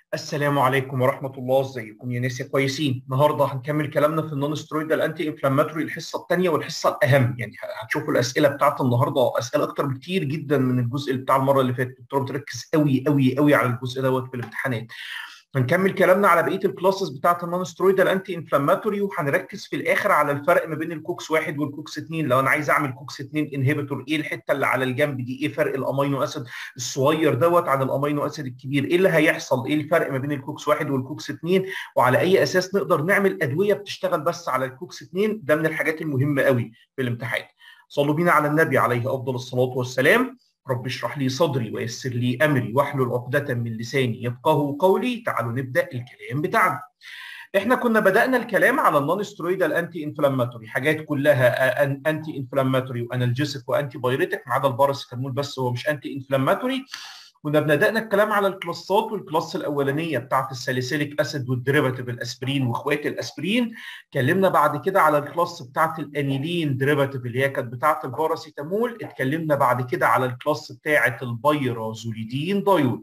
السلام عليكم ورحمة الله ازيكم يا ناس يا كويسين النهارده هنكمل كلامنا في النون سترويدال انتي انفلاماتوري الحصة الثانية والحصة الأهم يعني هتشوفوا الأسئلة بتاعت النهارده أسئلة أكتر بكتير جدا من الجزء بتاع المرة اللي فاتت قلت لهم تركز قوي قوي قوي على الجزء دوت في الامتحانات هنكمل كلامنا على بقيه الكلاسز بتاعت النون سترويدال انتي انفلاماتوري وهنركز في الاخر على الفرق ما بين الكوكس واحد والكوكس اثنين لو انا عايز اعمل كوكس اثنين انهبيتور ايه الحته اللي على الجنب دي ايه فرق الامينو اسيد الصغير دوت عن الامينو اسيد الكبير ايه اللي هيحصل ايه الفرق ما بين الكوكس واحد والكوكس اثنين وعلى اي اساس نقدر نعمل ادويه بتشتغل بس على الكوكس اثنين ده من الحاجات المهمه قوي في الامتحان صلوا بينا على النبي عليه افضل الصلاه والسلام رب اشرح لي صدري ويسر لي امري واحلل عقدة من لساني يفقهوا قولي تعالوا نبدا الكلام بتاعنا. احنا كنا بدانا الكلام على النون سترويدال انتي انفلاماتوري حاجات كلها انتي انفلاماتوري وانالجيسيك وانتي بايريتك ما عدا الباراسيتامول بس هو مش انتي انفلاماتوري كنا بدانا الكلام على الكلاسات والكلاس الاولانيه بتاعت الساليسيليك اسيد والديريفاتيف الاسبرين واخوات الاسبرين اتكلمنا بعد كده على الكلاس بتاعت الانيلين ديريفاتيف اللي هي كانت بتاعت الباراسيتامول اتكلمنا بعد كده على الكلاس بتاعت البيرازوليدين دايون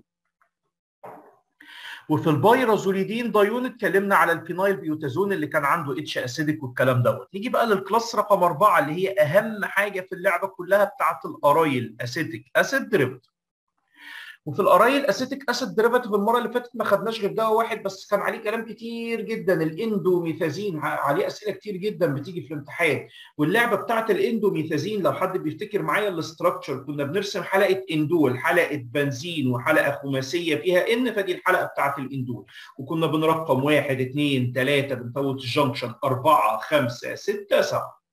وفي البيرازوليدين دايون اتكلمنا على الفينايل بيوتازون اللي كان عنده اتش اسيدك والكلام دوت نيجي بقى للكلاس رقم أربعة اللي هي اهم حاجه في اللعبه كلها بتاعت الارايل اسيتيك اسيد ديريفاتيف وفي الارايل اسيتيك اسيد ديريفاتيف المره اللي فاتت ما خدناش غير دواء واحد بس كان عليه كلام كتير جدا الاندوميثازين عليه اسئله كتير جدا بتيجي في الامتحان واللعبه بتاعت الاندوميثازين لو حد بيفتكر معايا الاستراكشر كنا بنرسم حلقه اندول حلقه بنزين وحلقه خماسيه فيها ان فدي الحلقه بتاعت الاندول وكنا بنرقم واحد اثنين ثلاثه بنفوت الجنكشن اربعه خمسه سته سبعه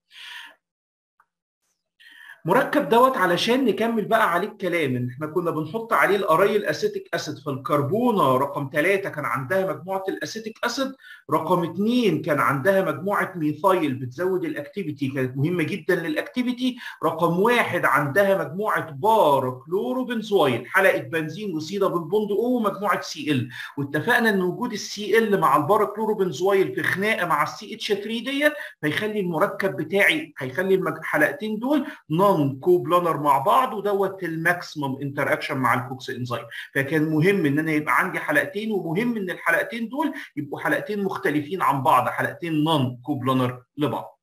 مركب دوت علشان نكمل بقى عليه الكلام ان احنا كنا بنحط عليه الارايل اسيتيك اسيد فالكربونه رقم ثلاثة كان عندها مجموعه الاسيتيك اسيد رقم اثنين كان عندها مجموعه ميثايل بتزود الاكتيفيتي كانت مهمه جدا للاكتيفيتي رقم واحد عندها مجموعه بار كلوروبنزويل حلقه بنزين وسيده بالبوند او ومجموعه سي ال واتفقنا ان وجود السي ال مع البار كلوروبنزويل في خناقه مع السي اتش 3 ديت هيخلي المركب بتاعي هيخلي الحلقتين دول نون كوبلانر مع بعض ودوت الماكسيمم انتر اكشن مع الكوكس انزيم فكان مهم ان انا يبقى عندي حلقتين ومهم ان الحلقتين دول يبقوا حلقتين مختلفين عن بعض حلقتين نون كوبلانر لبعض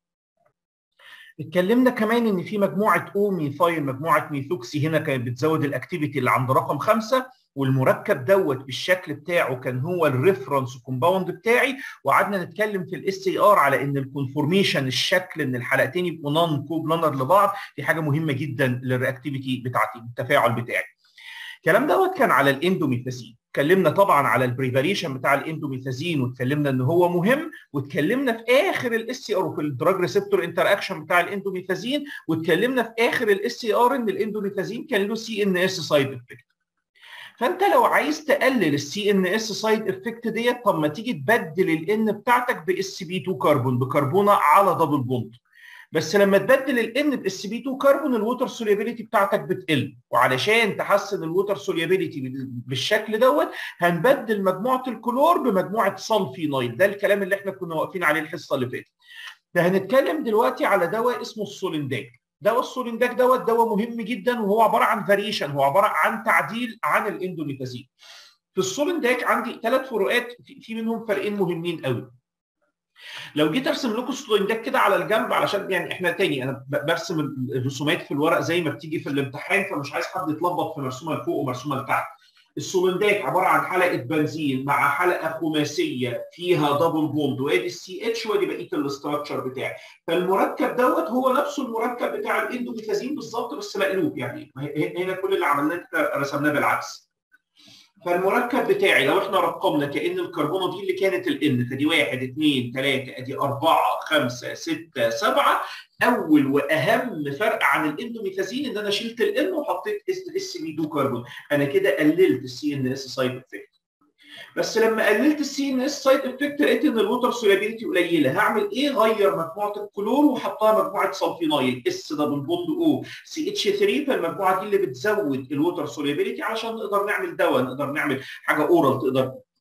اتكلمنا كمان ان في مجموعه او ميثايل مجموعه ميثوكسي هنا كانت بتزود الاكتيفيتي اللي عند رقم خمسه والمركب دوت بالشكل بتاعه كان هو الريفرنس كومباوند بتاعي وقعدنا نتكلم في الاس اي ار على ان الكونفورميشن الشكل ان الحلقتين يبقوا نون كوبلانر لبعض دي حاجه مهمه جدا للرياكتيفيتي بتاعتي التفاعل بتاعي. الكلام دوت كان على الاندوميثازين اتكلمنا طبعا على البريفاريشن بتاع الاندوميثازين واتكلمنا ان هو مهم واتكلمنا في اخر الاس سي ار في الدراج ريسبتور انتر اكشن بتاع الاندوميثازين واتكلمنا في اخر الاس سي ار ان الاندوميثازين كان له سي ان اس سايد افكت فانت لو عايز تقلل السي ان اس سايد افكت ديت طب ما تيجي تبدل الان بتاعتك باس بي 2 كربون بكربونه على دبل بوند بس لما تبدل الان باس بي 2 كربون الووتر سوليبيليتي بتاعتك بتقل وعلشان تحسن الووتر سوليبيليتي بالشكل دوت هنبدل مجموعه الكلور بمجموعه سلفينايد ده الكلام اللي احنا كنا واقفين عليه الحصه اللي فاتت ده هنتكلم دلوقتي على دواء اسمه السولينداك دواء السولينداك دوت دواء مهم جدا وهو عباره عن فاريشن هو عباره عن تعديل عن الاندوميتازين في السولينداك عندي ثلاث فروقات في منهم فرقين مهمين قوي لو جيت ارسم لكم السولينداك كده على الجنب علشان يعني احنا تاني انا برسم الرسومات في الورق زي ما بتيجي في الامتحان فمش عايز حد يتلخبط في مرسومه لفوق ومرسومه لتحت السولنداك عباره عن حلقه بنزين مع حلقه خماسيه فيها دبل بوند وادي السي اتش وادي بقيه الاستراكشر بتاعي فالمركب دوت هو نفسه المركب بتاع الاندوميثازين بالظبط بس مقلوب يعني هنا كل اللي عملناه رسمناه بالعكس فالمركب بتاعي لو احنا رقمنا كان الكربونه دي اللي كانت الان فدي واحد اثنين ثلاثه ادي اربعه خمسه سته سبعه اول واهم فرق عن الاندوميثازين ان انا شلت الان وحطيت اس بي 2 كربون انا كده قللت السي ان اس سايد افكت بس لما قللت السي ان اس سايد افكت لقيت ان الووتر سولابيلتي قليله هعمل ايه غير مجموعه الكلور وحطها مجموعه سلفينايل اس دبل بوند او سي اتش 3 فالمجموعه دي اللي بتزود الووتر سولابيلتي عشان نقدر نعمل دواء نقدر نعمل حاجه اورال تقدر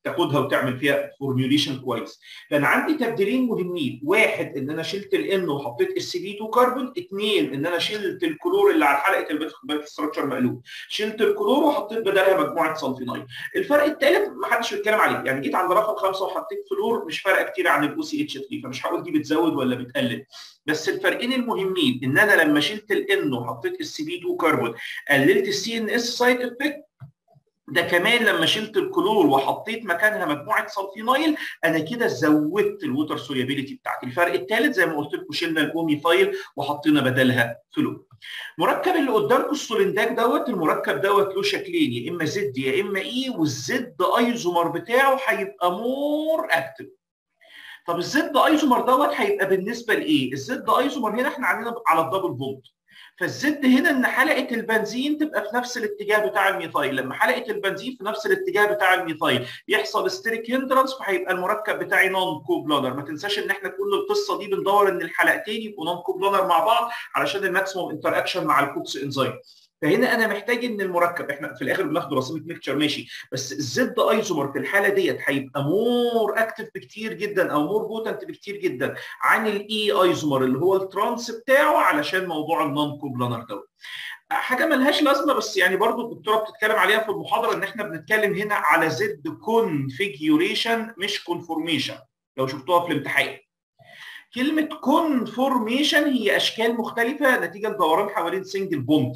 تاخدها وتعمل فيها فورميوليشن كويس فانا عندي تبديلين مهمين واحد ان انا شلت الان وحطيت اس بي 2 كربون اثنين ان انا شلت الكلور اللي على حلقه البيت ستراكشر مقلوب شلت الكلور وحطيت بدلها مجموعه سلفينايل الفرق الثالث ما حدش بيتكلم عليه يعني جيت عند رقم خمسه وحطيت فلور مش فارقه كتير عن الاو سي اتش 3 فمش هقول دي بتزود ولا بتقلل بس الفرقين المهمين ان انا لما شلت الان وحطيت اس بي 2 كربون قللت السي ان اس سايد افكت ده كمان لما شلت الكلور وحطيت مكانها مجموعه سلفينايل انا كده زودت الووتر سوليابيليتي بتاعتي الفرق الثالث زي ما قلت لكم شلنا الاوميثايل وحطينا بدلها فلور مركب اللي قدامكم السولنداك دوت المركب دوت له شكلين يا اما زد يا اما اي والزد ايزومر بتاعه هيبقى مور اكتف طب الزد ايزومر دوت هيبقى بالنسبه لايه الزد ايزومر هنا احنا عندنا على الدبل بوند فالزد هنا ان حلقه البنزين تبقى في نفس الاتجاه بتاع الميثايل لما حلقه البنزين في نفس الاتجاه بتاع الميثايل يحصل ستريك هندرنس فهيبقى المركب بتاعي نون كوبلانر ما تنساش ان احنا كل القصه دي بندور ان الحلقتين يبقوا نون كوبلانر مع بعض علشان الماكسيموم انتر اكشن مع الكوكس انزيم فهنا انا محتاج ان المركب احنا في الاخر بناخد رسمه ميكتشر ماشي بس الزد ايزومر في الحاله ديت هيبقى مور اكتف بكتير جدا او مور بوتنت بكتير جدا عن الاي ايزومر اللي هو الترانس بتاعه علشان موضوع النون كوبلانر دوت حاجه ملهاش لازمه بس يعني برضو الدكتوره بتتكلم عليها في المحاضره ان احنا بنتكلم هنا على زد كونفيجيوريشن مش كونفورميشن لو شفتوها في الامتحان كلمة كونفورميشن هي أشكال مختلفة نتيجة لدوران حوالين سنجل بوند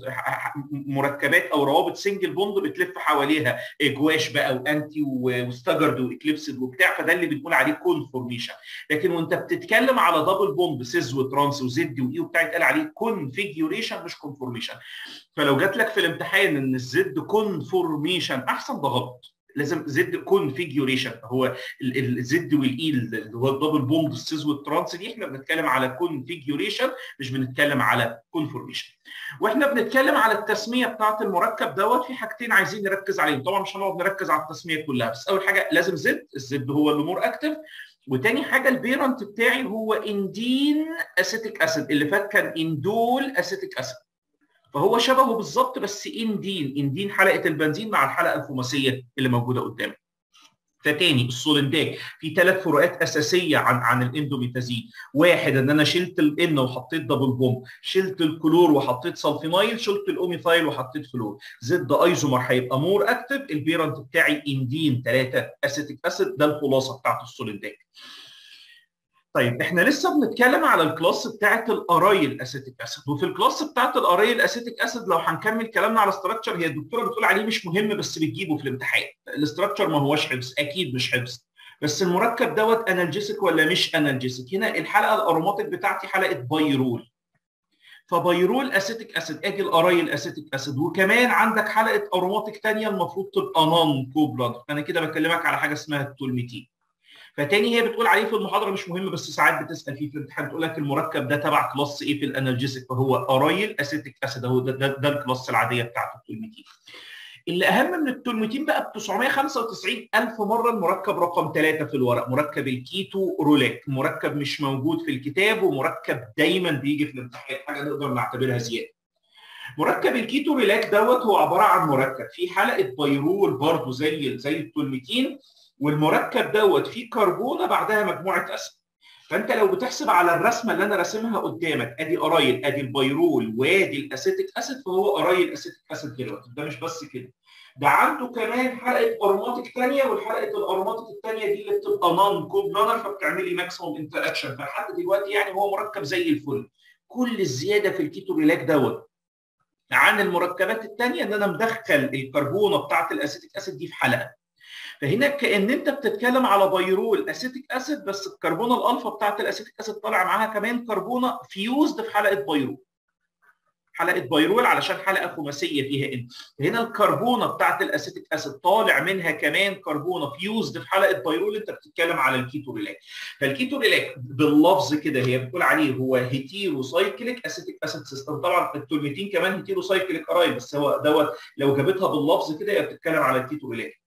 مركبات أو روابط سنجل بوند بتلف حواليها جواش بقى وأنتي وستاجرد وإكليبسد وبتاع فده اللي بنقول عليه كونفورميشن لكن وأنت بتتكلم على دبل بوند سيز وترانس وزد وإي وبتاع يتقال عليه كونفيجيوريشن مش كونفورميشن فلو جات لك في الامتحان إن الزد كونفورميشن أحسن ده غلط لازم زد كونفيجوريشن هو الزد والاي اللي هو الدبل بوند السيز والترانس دي احنا بنتكلم على كونفيجوريشن مش بنتكلم على كونفورميشن واحنا بنتكلم على التسميه بتاعه المركب دوت في حاجتين عايزين نركز عليهم طبعا مش هنقعد نركز على التسميه كلها بس اول حاجه لازم زد الزد هو اللي مور اكتف وتاني حاجه البيرنت بتاعي هو اندين اسيتيك اسيد اللي فات كان اندول اسيتيك اسيد فهو شبهه بالظبط بس اندين اندين حلقه البنزين مع الحلقه الخماسيه اللي موجوده قدامي فتاني السولنداك في ثلاث فروقات اساسيه عن عن الاندوميتازين واحد ان انا شلت الان وحطيت دبل بوم شلت الكلور وحطيت سلفينايل شلت الاوميثايل وحطيت فلور زد ايزومر هيبقى مور اكتف البيرنت بتاعي اندين 3 اسيتيك اسيد ده الخلاصه بتاعت السولنداك طيب احنا لسه بنتكلم على الكلاس بتاعت الارايل اسيتيك اسيد وفي الكلاس بتاعت الارايل اسيتيك اسيد لو هنكمل كلامنا على استراكشر هي الدكتوره بتقول عليه مش مهم بس بتجيبه في الامتحان الاستراكشر ما هوش حفظ اكيد مش حفظ بس المركب دوت انالجيسيك ولا مش انالجيسيك هنا الحلقه الاروماتيك بتاعتي حلقه بايرول فبايرول اسيتيك اسيد ادي الارايل اسيتيك اسيد وكمان عندك حلقه اروماتيك ثانيه المفروض تبقى نون كوبلانت انا كده بكلمك على حاجه اسمها التولميتين فتاني هي بتقول عليه في المحاضره مش مهم بس ساعات بتسال فيه في الامتحان تقول لك المركب ده تبع كلاس ايه في الانالجيسيك فهو ارايل اسيتيك اسيد اهو ده, ده, ده الكلاس العاديه بتاعت التولميتين اللي اهم من التولميتين بقى ب 995 الف مره المركب رقم 3 في الورق مركب الكيتو رولاك مركب مش موجود في الكتاب ومركب دايما بيجي في الامتحان حاجه نقدر نعتبرها زياده مركب الكيتو ريلاك دوت هو عباره عن مركب فيه حلقه بيرول برضه زي زي التولميتين والمركب دوت فيه كربونه بعدها مجموعه اسيد فانت لو بتحسب على الرسمه اللي انا راسمها قدامك ادي ارايل ادي البيرول وادي الاسيتيك اسيد فهو ارايل اسيتيك اسيد دلوقتي ده مش بس كده ده عنده كمان حلقه اروماتيك ثانيه والحلقه الاروماتيك الثانيه دي اللي بتبقى نون كوبلانر فبتعمل لي ماكسيموم انتر اكشن فلحد دلوقتي يعني هو مركب زي الفل كل الزياده في الكيتو ريلاك دوت عن المركبات الثانيه ان انا مدخل الكربونه بتاعت الاسيتيك اسيد دي في حلقه فهنا كان انت بتتكلم على بيرول اسيتيك اسيد بس الكربونه الالفا بتاعت الاسيتيك اسيد طالع معاها كمان كربونه فيوزد في حلقه بيرول حلقه بيرول علشان حلقه خماسيه فيها ان هنا الكربونه بتاعت الاسيتيك اسيد طالع منها كمان كربونه فيوزد في حلقه بيرول انت بتتكلم على الكيتو ريلاك فالكيتو ريلاك باللفظ كده هي بتقول عليه هو هيتيرو سايكليك اسيتيك اسيد سيستم طبعا التولميتين كمان هيتيرو سايكليك ارايل بس هو دوت لو جابتها باللفظ كده هي بتتكلم على الكيتو ريلاك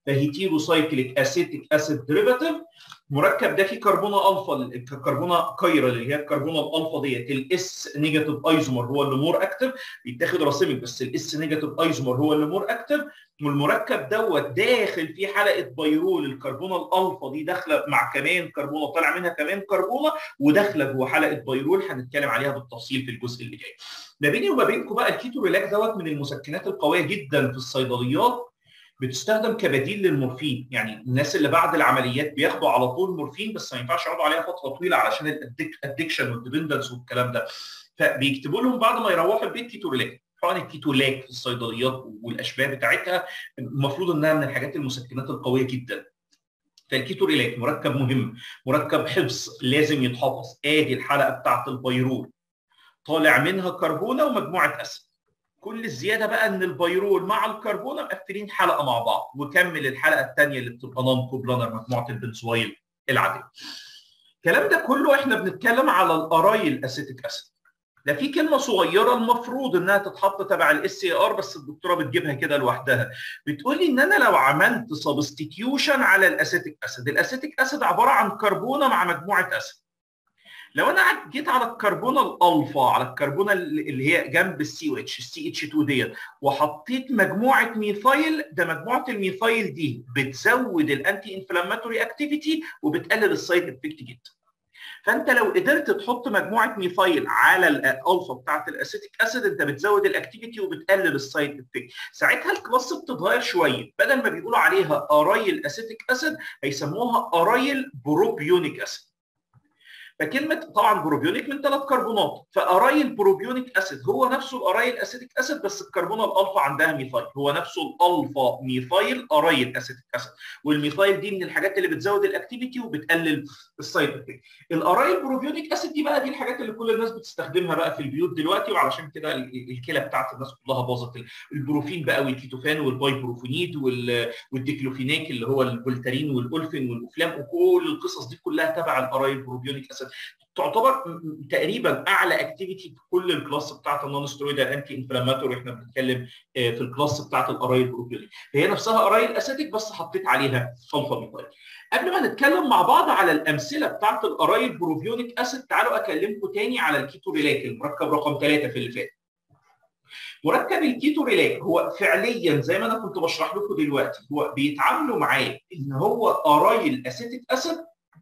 فهيتيرو سايكليك اسيتيك اسيد ديريفاتيف المركب ده فيه كربونه الفا الكربونه كايرا اللي هي الكربونه الالفا ديت الاس نيجاتيف ايزومر هو اللي مور اكتف بيتاخد راسيمك بس الاس نيجاتيف ايزومر هو اللي مور اكتف والمركب دوت داخل فيه حلقه بيرول الكربونه الالفا دي داخله مع كمان كربونه طالع منها كمان كربونه وداخله جوه حلقه بيرول هنتكلم عليها بالتفصيل في الجزء اللي جاي. ما بيني وما بينكم بقى الكيتو ريلاك دوت من المسكنات القويه جدا في الصيدليات بتستخدم كبديل للمورفين يعني الناس اللي بعد العمليات بياخدوا على طول مورفين بس ما ينفعش يقعدوا عليها فتره طويله علشان الادكشن والديبندنس والكلام ده فبيكتبوا لهم بعد ما يروحوا البيت كيتوريلاك حقن الكيتولاك في الصيدليات والاشباه بتاعتها المفروض انها من الحاجات المسكنات القويه جدا فالكيتوريلاك مركب مهم مركب حفظ لازم يتحفظ ادي الحلقه بتاعت البيرول طالع منها كربونه ومجموعه اسيد كل الزياده بقى ان البيرول مع الكربونه مقفلين حلقه مع بعض وكمل الحلقه الثانيه اللي بتبقى نون كوبلانر مجموعه البنزويل العاديه. الكلام ده كله احنا بنتكلم على الارايل اسيتيك اسيد. ده في كلمه صغيره المفروض انها تتحط تبع الاس اي ار بس الدكتوره بتجيبها كده لوحدها بتقول لي ان انا لو عملت سبستيتيوشن على الاسيتيك اسيد الاسيتيك اسيد عباره عن كربونه مع مجموعه اسيد لو انا جيت على الكربونه الالفا على الكربونه اللي هي جنب السي او اتش السي اتش 2 ديت وحطيت مجموعه ميثايل ده مجموعه الميثايل دي بتزود الانتي انفلاماتوري اكتيفيتي وبتقلل السايد افكت جدا فانت لو قدرت تحط مجموعه ميثايل على الالفا بتاعت الاسيتيك اسيد انت بتزود الاكتيفيتي وبتقلل السايد افكت ساعتها الكلاس بتتغير شويه بدل ما بيقولوا عليها ارايل اسيتيك اسيد هيسموها ارايل بروبيونيك اسيد فكلمه طبعا بروبيونيك من ثلاث كربونات فارايل بروبيونيك اسيد هو نفسه الارايل اسيتيك اسيد بس الكربونه الالفا عندها ميثايل هو نفسه الالفا ميثايل ارايل اسيتيك اسيد والميثايل دي من الحاجات اللي بتزود الاكتيفيتي وبتقلل السايد افكت الارايل بروبيونيك اسيد دي بقى دي الحاجات اللي كل الناس بتستخدمها بقى في البيوت دلوقتي وعلشان كده الكلى بتاعت الناس كلها باظت البروفين بقى والكيتوفان والبايبروفينيد والديكلوفيناك اللي هو الفولتارين والأولفين والأفلام وكل القصص دي كلها تبع الارايل بروبيونيك اسيد تعتبر تقريبا اعلى اكتيفيتي في كل الكلاس بتاعت النون سترويدال انتي انفلاماتوري احنا بنتكلم في الكلاس بتاعت الارايل بروبيونيك هي نفسها ارايل اسيتيك بس حطيت عليها الفا ميثايل قبل ما نتكلم مع بعض على الامثله بتاعت الارايل بروبيونيك اسيد تعالوا اكلمكم تاني على الكيتو ريلاك المركب رقم ثلاثه في اللي فات مركب الكيتو ريلاك هو فعليا زي ما انا كنت بشرح لكم دلوقتي هو بيتعاملوا معاه ان هو ارايل اسيتيك اسيد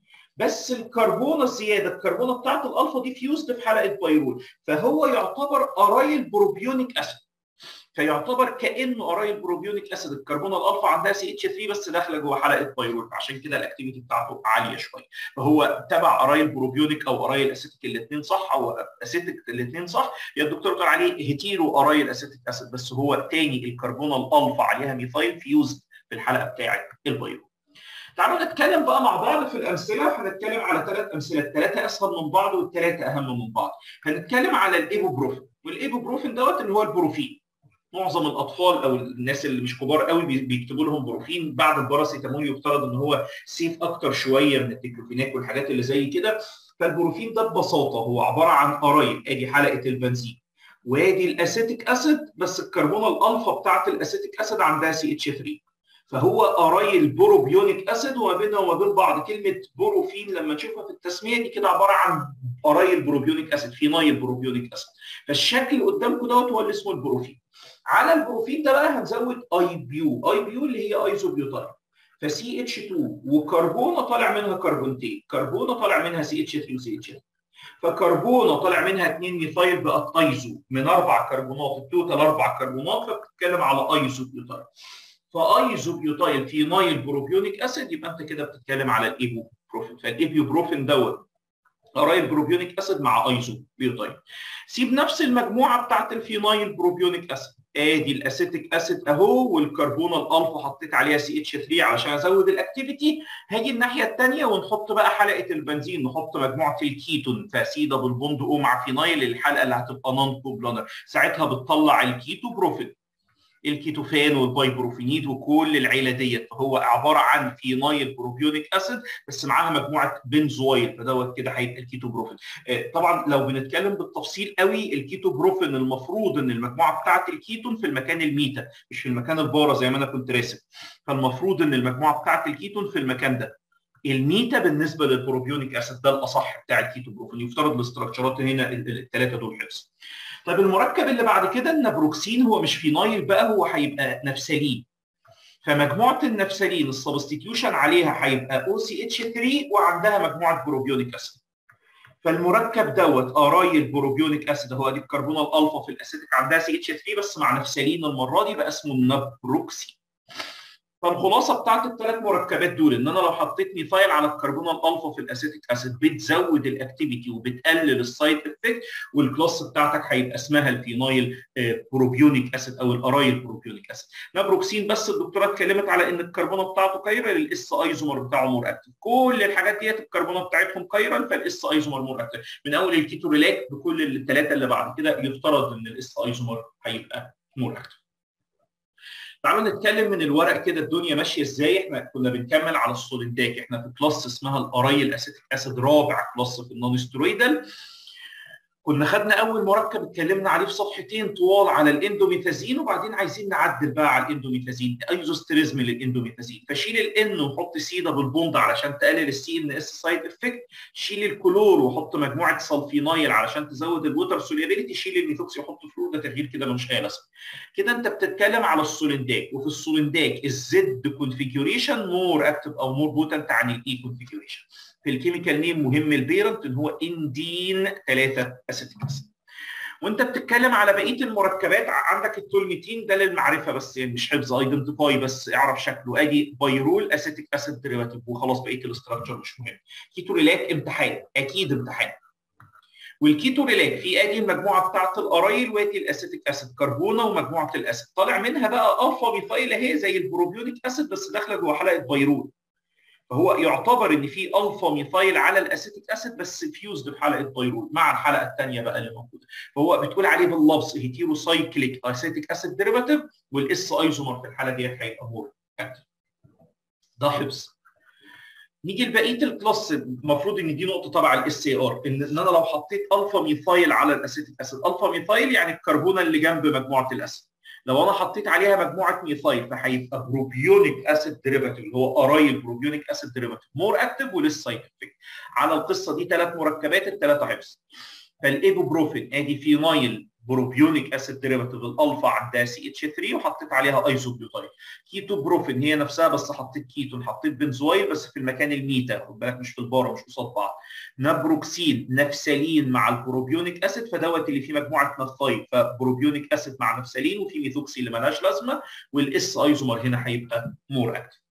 بس الكربونه الزياده الكربونه بتاعت الالفا دي فيوزد في حلقه بيرول فهو يعتبر ارايل بروبيونيك اسيد فيعتبر كانه ارايل بروبيونيك اسيد الكربونه الالفا عندها سي اتش 3 بس داخله جوه حلقه بيرول عشان كده الاكتيفيتي بتاعته عاليه شويه فهو تبع ارايل بروبيونيك او ارايل اسيتيك الاثنين صح او اسيتيك الاثنين صح يا الدكتور قال عليه هيتيرو ارايل اسيتيك اسيد بس هو تاني الكربونه الالفا عليها ميثايل فيوزد في الحلقه بتاعه البيرول تعالوا نتكلم بقى مع بعض في الامثله هنتكلم على ثلاث امثله الثلاثه اسهل من بعض والثلاثه اهم من بعض هنتكلم على الايبوبروفين والايبوبروفين دوت اللي هو البروفين معظم الاطفال او الناس اللي مش كبار قوي بيكتبوا لهم بروفين بعد الباراسيتامول يفترض ان هو سيف اكتر شويه من التكلوفينات والحاجات اللي زي كده فالبروفين ده ببساطه هو عباره عن ارايل ادي حلقه البنزين وادي الاسيتيك اسيد بس الكربونه الالفا بتاعت الاسيتيك اسيد عندها سي اتش 3 فهو ارايل بوروبيونيك اسيد وما بينها وما بين بعض كلمه بوروفين لما نشوفها في التسميه دي كده عباره عن ارايل بروبيونيك اسيد فينايل بروبيونيك اسيد فالشكل قدامكم دوت هو اللي اسمه البروفين على البروفين ده بقى هنزود اي بيو اي بيو اللي هي ايزوبيوتايل فسي اتش 2 وكربونه طالع منها كربونتين كربونه طالع منها سي اتش 3 وسي اتش 3 فكربونه طالع منها 2 ميثايل بقت ايزو من اربع كربونات التوتال اربع كربونات فبتتكلم على ايزوبيوتايل فايزوبيوتايل فينايل بروبيونيك اسيد يبقى انت كده بتتكلم على الايبوبروفين فالايبوبروفين دوت ارايل بروبيونيك اسيد مع ايزوبيوتايل سيب نفس المجموعه بتاعت الفينايل بروبيونيك اسيد ادي الاسيتيك اسيد اهو والكربونه الالفا حطيت عليها سي اتش 3 علشان ازود الاكتيفيتي هاجي الناحيه الثانيه ونحط بقى حلقه البنزين نحط مجموعه الكيتون فسي دبل بوند او مع فينايل الحلقه اللي هتبقى نون كوبلانر ساعتها بتطلع الكيتو بروفين الكيتوفان والبايبروفينيد وكل العيله ديت فهو عباره عن فينايل بروبيونيك اسيد بس معاها مجموعه بنزويل فدوت كده هيبقى الكيتوبروفين طبعا لو بنتكلم بالتفصيل قوي الكيتوبروفين المفروض ان المجموعه بتاعه الكيتون في المكان الميتا مش في المكان البارا زي ما انا كنت راسم فالمفروض ان المجموعه بتاعه الكيتون في المكان ده الميتا بالنسبه للبروبيونيك اسيد ده الاصح بتاع الكيتوبروفين يفترض الاستراكشرات هنا الثلاثه دول حفظ طيب المركب اللي بعد كده النبروكسين هو مش فينايل بقى هو هيبقى نفسلين فمجموعه النفسلين السبستيتيوشن عليها هيبقى او سي اتش 3 وعندها مجموعه بروبيونيك اسيد فالمركب دوت ارايل بروبيونيك اسيد هو دي الكربون الالفا في الاسيتيك عندها سي اتش 3 بس مع نفسلين المره دي بقى اسمه النبروكسين فالخلاصه بتاعت الثلاث مركبات دول ان انا لو حطيت ميثايل على الكربون الالفا في الاسيتيك اسيد بتزود الاكتيفيتي وبتقلل السايد افكت والكلاس بتاعتك هيبقى اسمها الفينايل بروبيونيك اسيد او الارايل بروبيونيك اسيد نابروكسين بس الدكتوره اتكلمت على ان الكربونه بتاعته كايرال الاس ايزومر بتاعه مور اكتف كل الحاجات ديت الكربونه بتاعتهم كايرال فالاس ايزومر مور اكتف من اول الكيتوريلاك بكل الثلاثه اللي بعد كده يفترض ان الاس ايزومر هيبقى مور اكتف تعالوا نتكلم من الورق كده الدنيا ماشيه ازاي احنا كنا بنكمل على السوليداك احنا في كلاس اسمها الارايل اسيتيك اسيد رابع كلاس في النون سترويدال كنا خدنا اول مركب اتكلمنا عليه في صفحتين طوال على الاندوميثازين وبعدين عايزين نعدل بقى على الاندوميثازين ايزوستريزم للاندوميثازين فشيل الان وحط سي دبل بوند علشان تقلل السي ان اس سايد افكت شيل الكلور وحط مجموعه سلفينايل علشان تزود الوتر سوليابيليتي شيل الميثوكسي وحط فلور ده تغيير كده ملوش اي لازمه كده انت بتتكلم على السولينداك وفي السولينداك الزد كونفيجوريشن مور اكتف او مور بوتنت عن الاي كونفيجوريشن في الكيميكال نيم مهم البيرنت ان هو اندين 3 اسيتيك اسيد وانت بتتكلم على بقيه المركبات عندك التولميتين ده للمعرفه بس يعني مش حفظ ايدنتيفاي بس اعرف شكله ادي بايرول اسيتيك اسيد ديريفاتيف وخلاص بقيه الاستراكشر مش مهم كيتوريلاك امتحان اكيد امتحان والكيتوريلاك في ادي المجموعه بتاعه الارايل وادي الاسيتيك اسيد كربونه ومجموعه الاسيد طالع منها بقى الفا ميثايل اهي زي البروبيونيك اسيد بس داخله جوه حلقه بايرول فهو يعتبر ان في الفا ميثايل على الاسيتيك اسيد بس فيوزد بحلقه بايرول مع الحلقه الثانيه بقى اللي موجوده فهو بتقول عليه باللفظ هيتيروسايكليك اسيتيك اسيد ديريفاتيف والاس ايزومر في الحاله دي هيبقى مور ده حفظ نيجي لبقيه الكلاس المفروض ان دي نقطه تبع الاس اي ار ان انا لو حطيت الفا ميثايل على الاسيتيك اسيد الفا ميثايل يعني الكربونه اللي جنب مجموعه الاسيد لو انا حطيت عليها مجموعه ميثايل فهيبقى بروبيونيك اسيد ديريفاتيف اللي هو ارايل بروبيونيك اسيد ديريفاتيف مور اكتف ولسه سايد افكت على القصه دي ثلاث مركبات الثلاثه حفظ فالايبوبروفين ادي فينايل بروبيونيك اسيد ديريفاتيف الالفا عندها سي اتش 3 وحطيت عليها ايزوبيوتايل كيتو بروفين هي نفسها بس حطيت كيتون حطيت بنزويل بس في المكان الميتا خد بالك مش في البارا مش قصاد بعض نابروكسين نفسلين مع البروبيونيك اسيد فدوت اللي فيه مجموعه نفايل فبروبيونيك اسيد مع نفسلين وفي ميثوكسي اللي مالهاش لازمه والاس ايزومر هنا هيبقى مور اكتف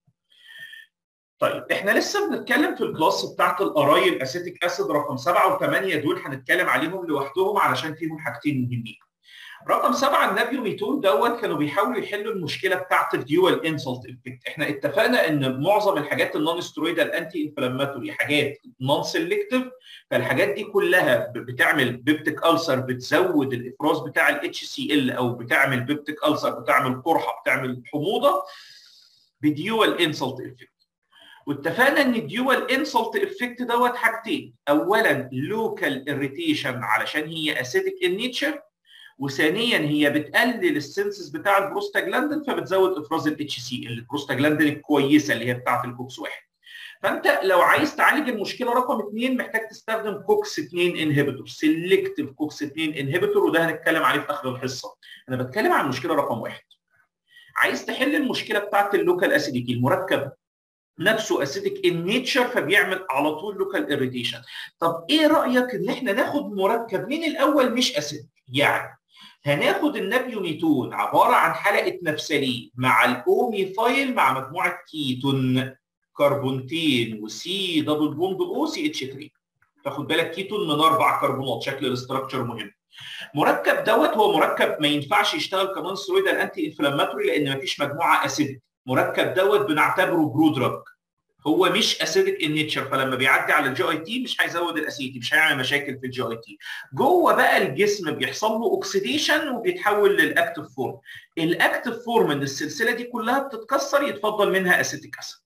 طيب احنا لسه بنتكلم في الكلاس بتاعت الارايل اسيتيك اسيد رقم 7 و8 دول هنتكلم عليهم لوحدهم علشان فيهم حاجتين مهمين. رقم 7 النافيوميتون دوت كانوا بيحاولوا يحلوا المشكله بتاعت الديوال انسلت افكت، احنا اتفقنا ان معظم الحاجات النون سترويدال انتي انفلاماتوري حاجات نون سيلكتيف فالحاجات دي كلها بتعمل بيبتيك السر بتزود الافراز بتاع الاتش سي ال او بتعمل بيبتيك السر بتعمل قرحه بتعمل حموضه بديوال انسلت افكت. واتفقنا ان الديوال انسلت افكت دوت حاجتين اولا لوكال اريتيشن علشان هي اسيدك ان نيتشر وثانيا هي بتقلل السنسس بتاع البروستاجلاندين فبتزود افراز الاتش سي البروستاجلاندين الكويسه اللي هي بتاعه الكوكس واحد فانت لو عايز تعالج المشكله رقم اثنين محتاج تستخدم كوكس 2 انهبيتور سيلكتيف كوكس 2 انهبيتور وده هنتكلم عليه في اخر الحصه انا بتكلم عن المشكله رقم واحد عايز تحل المشكله بتاعه اللوكال اسيديتي المركب نفسه اسيدك ان نيتشر فبيعمل على طول لوكال اريتيشن طب ايه رايك ان احنا ناخد مركب من الاول مش اسيد يعني هناخد النابيوميتون عباره عن حلقه نفسلين مع الاوميثايل مع مجموعه كيتون كربونتين وسي دبل بوند او سي اتش 3 تاخد بالك كيتون من اربع كربونات شكل الاستراكشر مهم مركب دوت هو مركب ما ينفعش يشتغل كمان سترويدال انتي انفلاماتوري لان ما فيش مجموعه اسيد مركب دوت بنعتبره برودراج هو مش اسيدك ان نيتشر فلما بيعدي على الجي اي تي مش هيزود الاسيدي مش هيعمل مشاكل في الجي اي تي جوه بقى الجسم بيحصل له اوكسيديشن وبيتحول للاكتف فورم الاكتف فورم من السلسله دي كلها بتتكسر يتفضل منها اسيتيك اسيد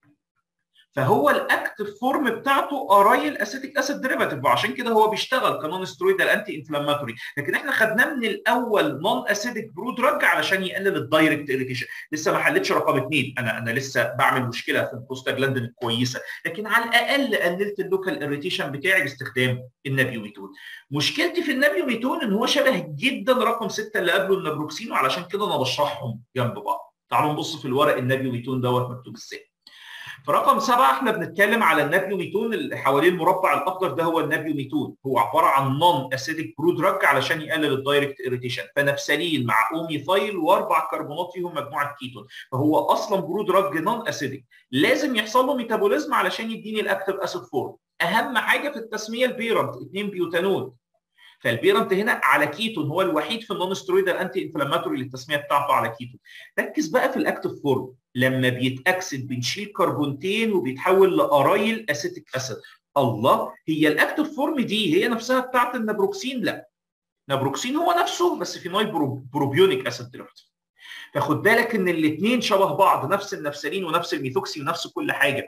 فهو الاكتف فورم بتاعته ارايل اسيتيك اسيد ديريفاتيف وعشان كده هو بيشتغل كنون سترويدال انتي انفلاماتوري لكن احنا خدناه من الاول نون اسيديك برو دراج علشان يقلل الدايركت اريتيشن لسه ما حلتش رقم اثنين انا انا لسه بعمل مشكله في البروستاجلاندين الكويسه لكن على الاقل قللت اللوكال اريتيشن بتاعي باستخدام النابيوميتون مشكلتي في النابيوميتون ان هو شبه جدا رقم 6 اللي قبله النابروكسين وعلشان كده انا بشرحهم جنب بعض تعالوا نبص في الورق النابيوميتون دوت مكتوب ازاي في رقم سبعه احنا بنتكلم على النابيوميتون اللي حوالين المربع الاخضر ده هو النابيوميتون هو عباره عن نون اسيديك برو دراج علشان يقلل الدايركت اريتيشن فنفسلين مع اوميثايل واربع كربونات فيهم مجموعه كيتون فهو اصلا برو دراج نون اسيديك لازم يحصل له ميتابوليزم علشان يديني الاكتيف اسيد فورم اهم حاجه في التسميه البيرنت 2 بيوتانول فالبيرنت هنا على كيتون هو الوحيد في النون سترويدال انتي انفلاماتوري اللي التسميه بتاعته على كيتون ركز بقى في الاكتيف فورم لما بيتاكسد بنشيل كربونتين وبيتحول لارايل اسيتيك اسيد الله هي الاكتيف فورم دي هي نفسها بتاعت النابروكسين لا نابروكسين هو نفسه بس فينايل بروبيونيك اسيد دلوقتي فخد بالك ان الاثنين شبه بعض نفس النفسلين ونفس الميثوكسي ونفس كل حاجه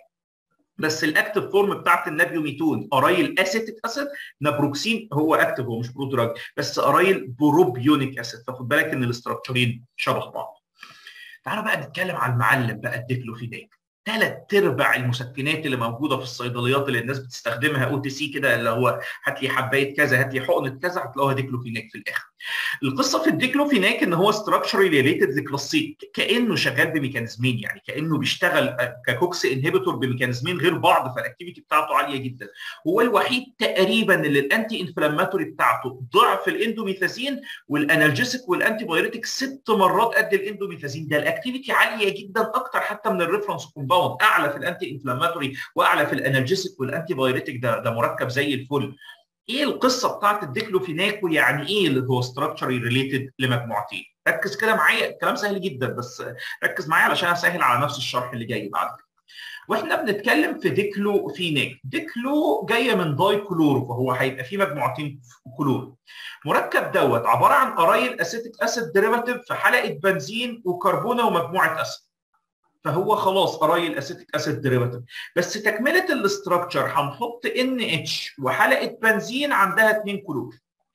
بس الاكتف فورم بتاعت النابيوميتون ارايل اسيتيك اسيد نابروكسين هو اكتف هو مش برودراج بس ارايل بروبيونيك اسيد فخد بالك ان الاستراكشرين شبه بعض تعالوا بقى نتكلم على المعلم بقى الديكلوفيناك ثلاث ارباع المسكنات اللي موجوده في الصيدليات اللي الناس بتستخدمها او تي سي كده اللي هو هات لي حبايه كذا هات لي حقنه كذا هتلاقوها ديكلوفيناك في الاخر. القصه في الديكلوفيناك ان هو ستراكشري ريليتد لكلاسين كانه شغال بميكانيزمين يعني كانه بيشتغل ككوكس انهبيتور بميكانيزمين غير بعض فالاكتيفيتي بتاعته عاليه جدا. هو الوحيد تقريبا اللي الانتي انفلاماتوري بتاعته ضعف الاندوميثازين والانالجيسيك والانتي بايوريتيك ست مرات قد الاندوميثازين ده الاكتيفيتي عاليه جدا اكتر حتى من الريفرنس كومباوند اعلى في الانتي انفلاماتوري واعلى في الانالجيسيك والانتي بايوريتيك ده ده مركب زي الفل ايه القصه بتاعت الديكلوفيناك ويعني ايه اللي هو ستراكشري ريليتد لمجموعتين ركز كده معايا الكلام سهل جدا بس ركز معايا علشان اسهل على نفس الشرح اللي جاي بعد كده واحنا بنتكلم في ديكلوفيناك ديكلو جايه من داي كلورو فهو هيبقى فيه مجموعتين كلور مركب دوت عباره عن ارايل اسيتيك اسيد ديريفاتيف في حلقه بنزين وكربونه ومجموعه اسيد فهو خلاص ارايل اسيتيك اسيد ديريفاتيف بس تكمله الاستراكشر هنحط ان اتش وحلقه بنزين عندها اثنين كلور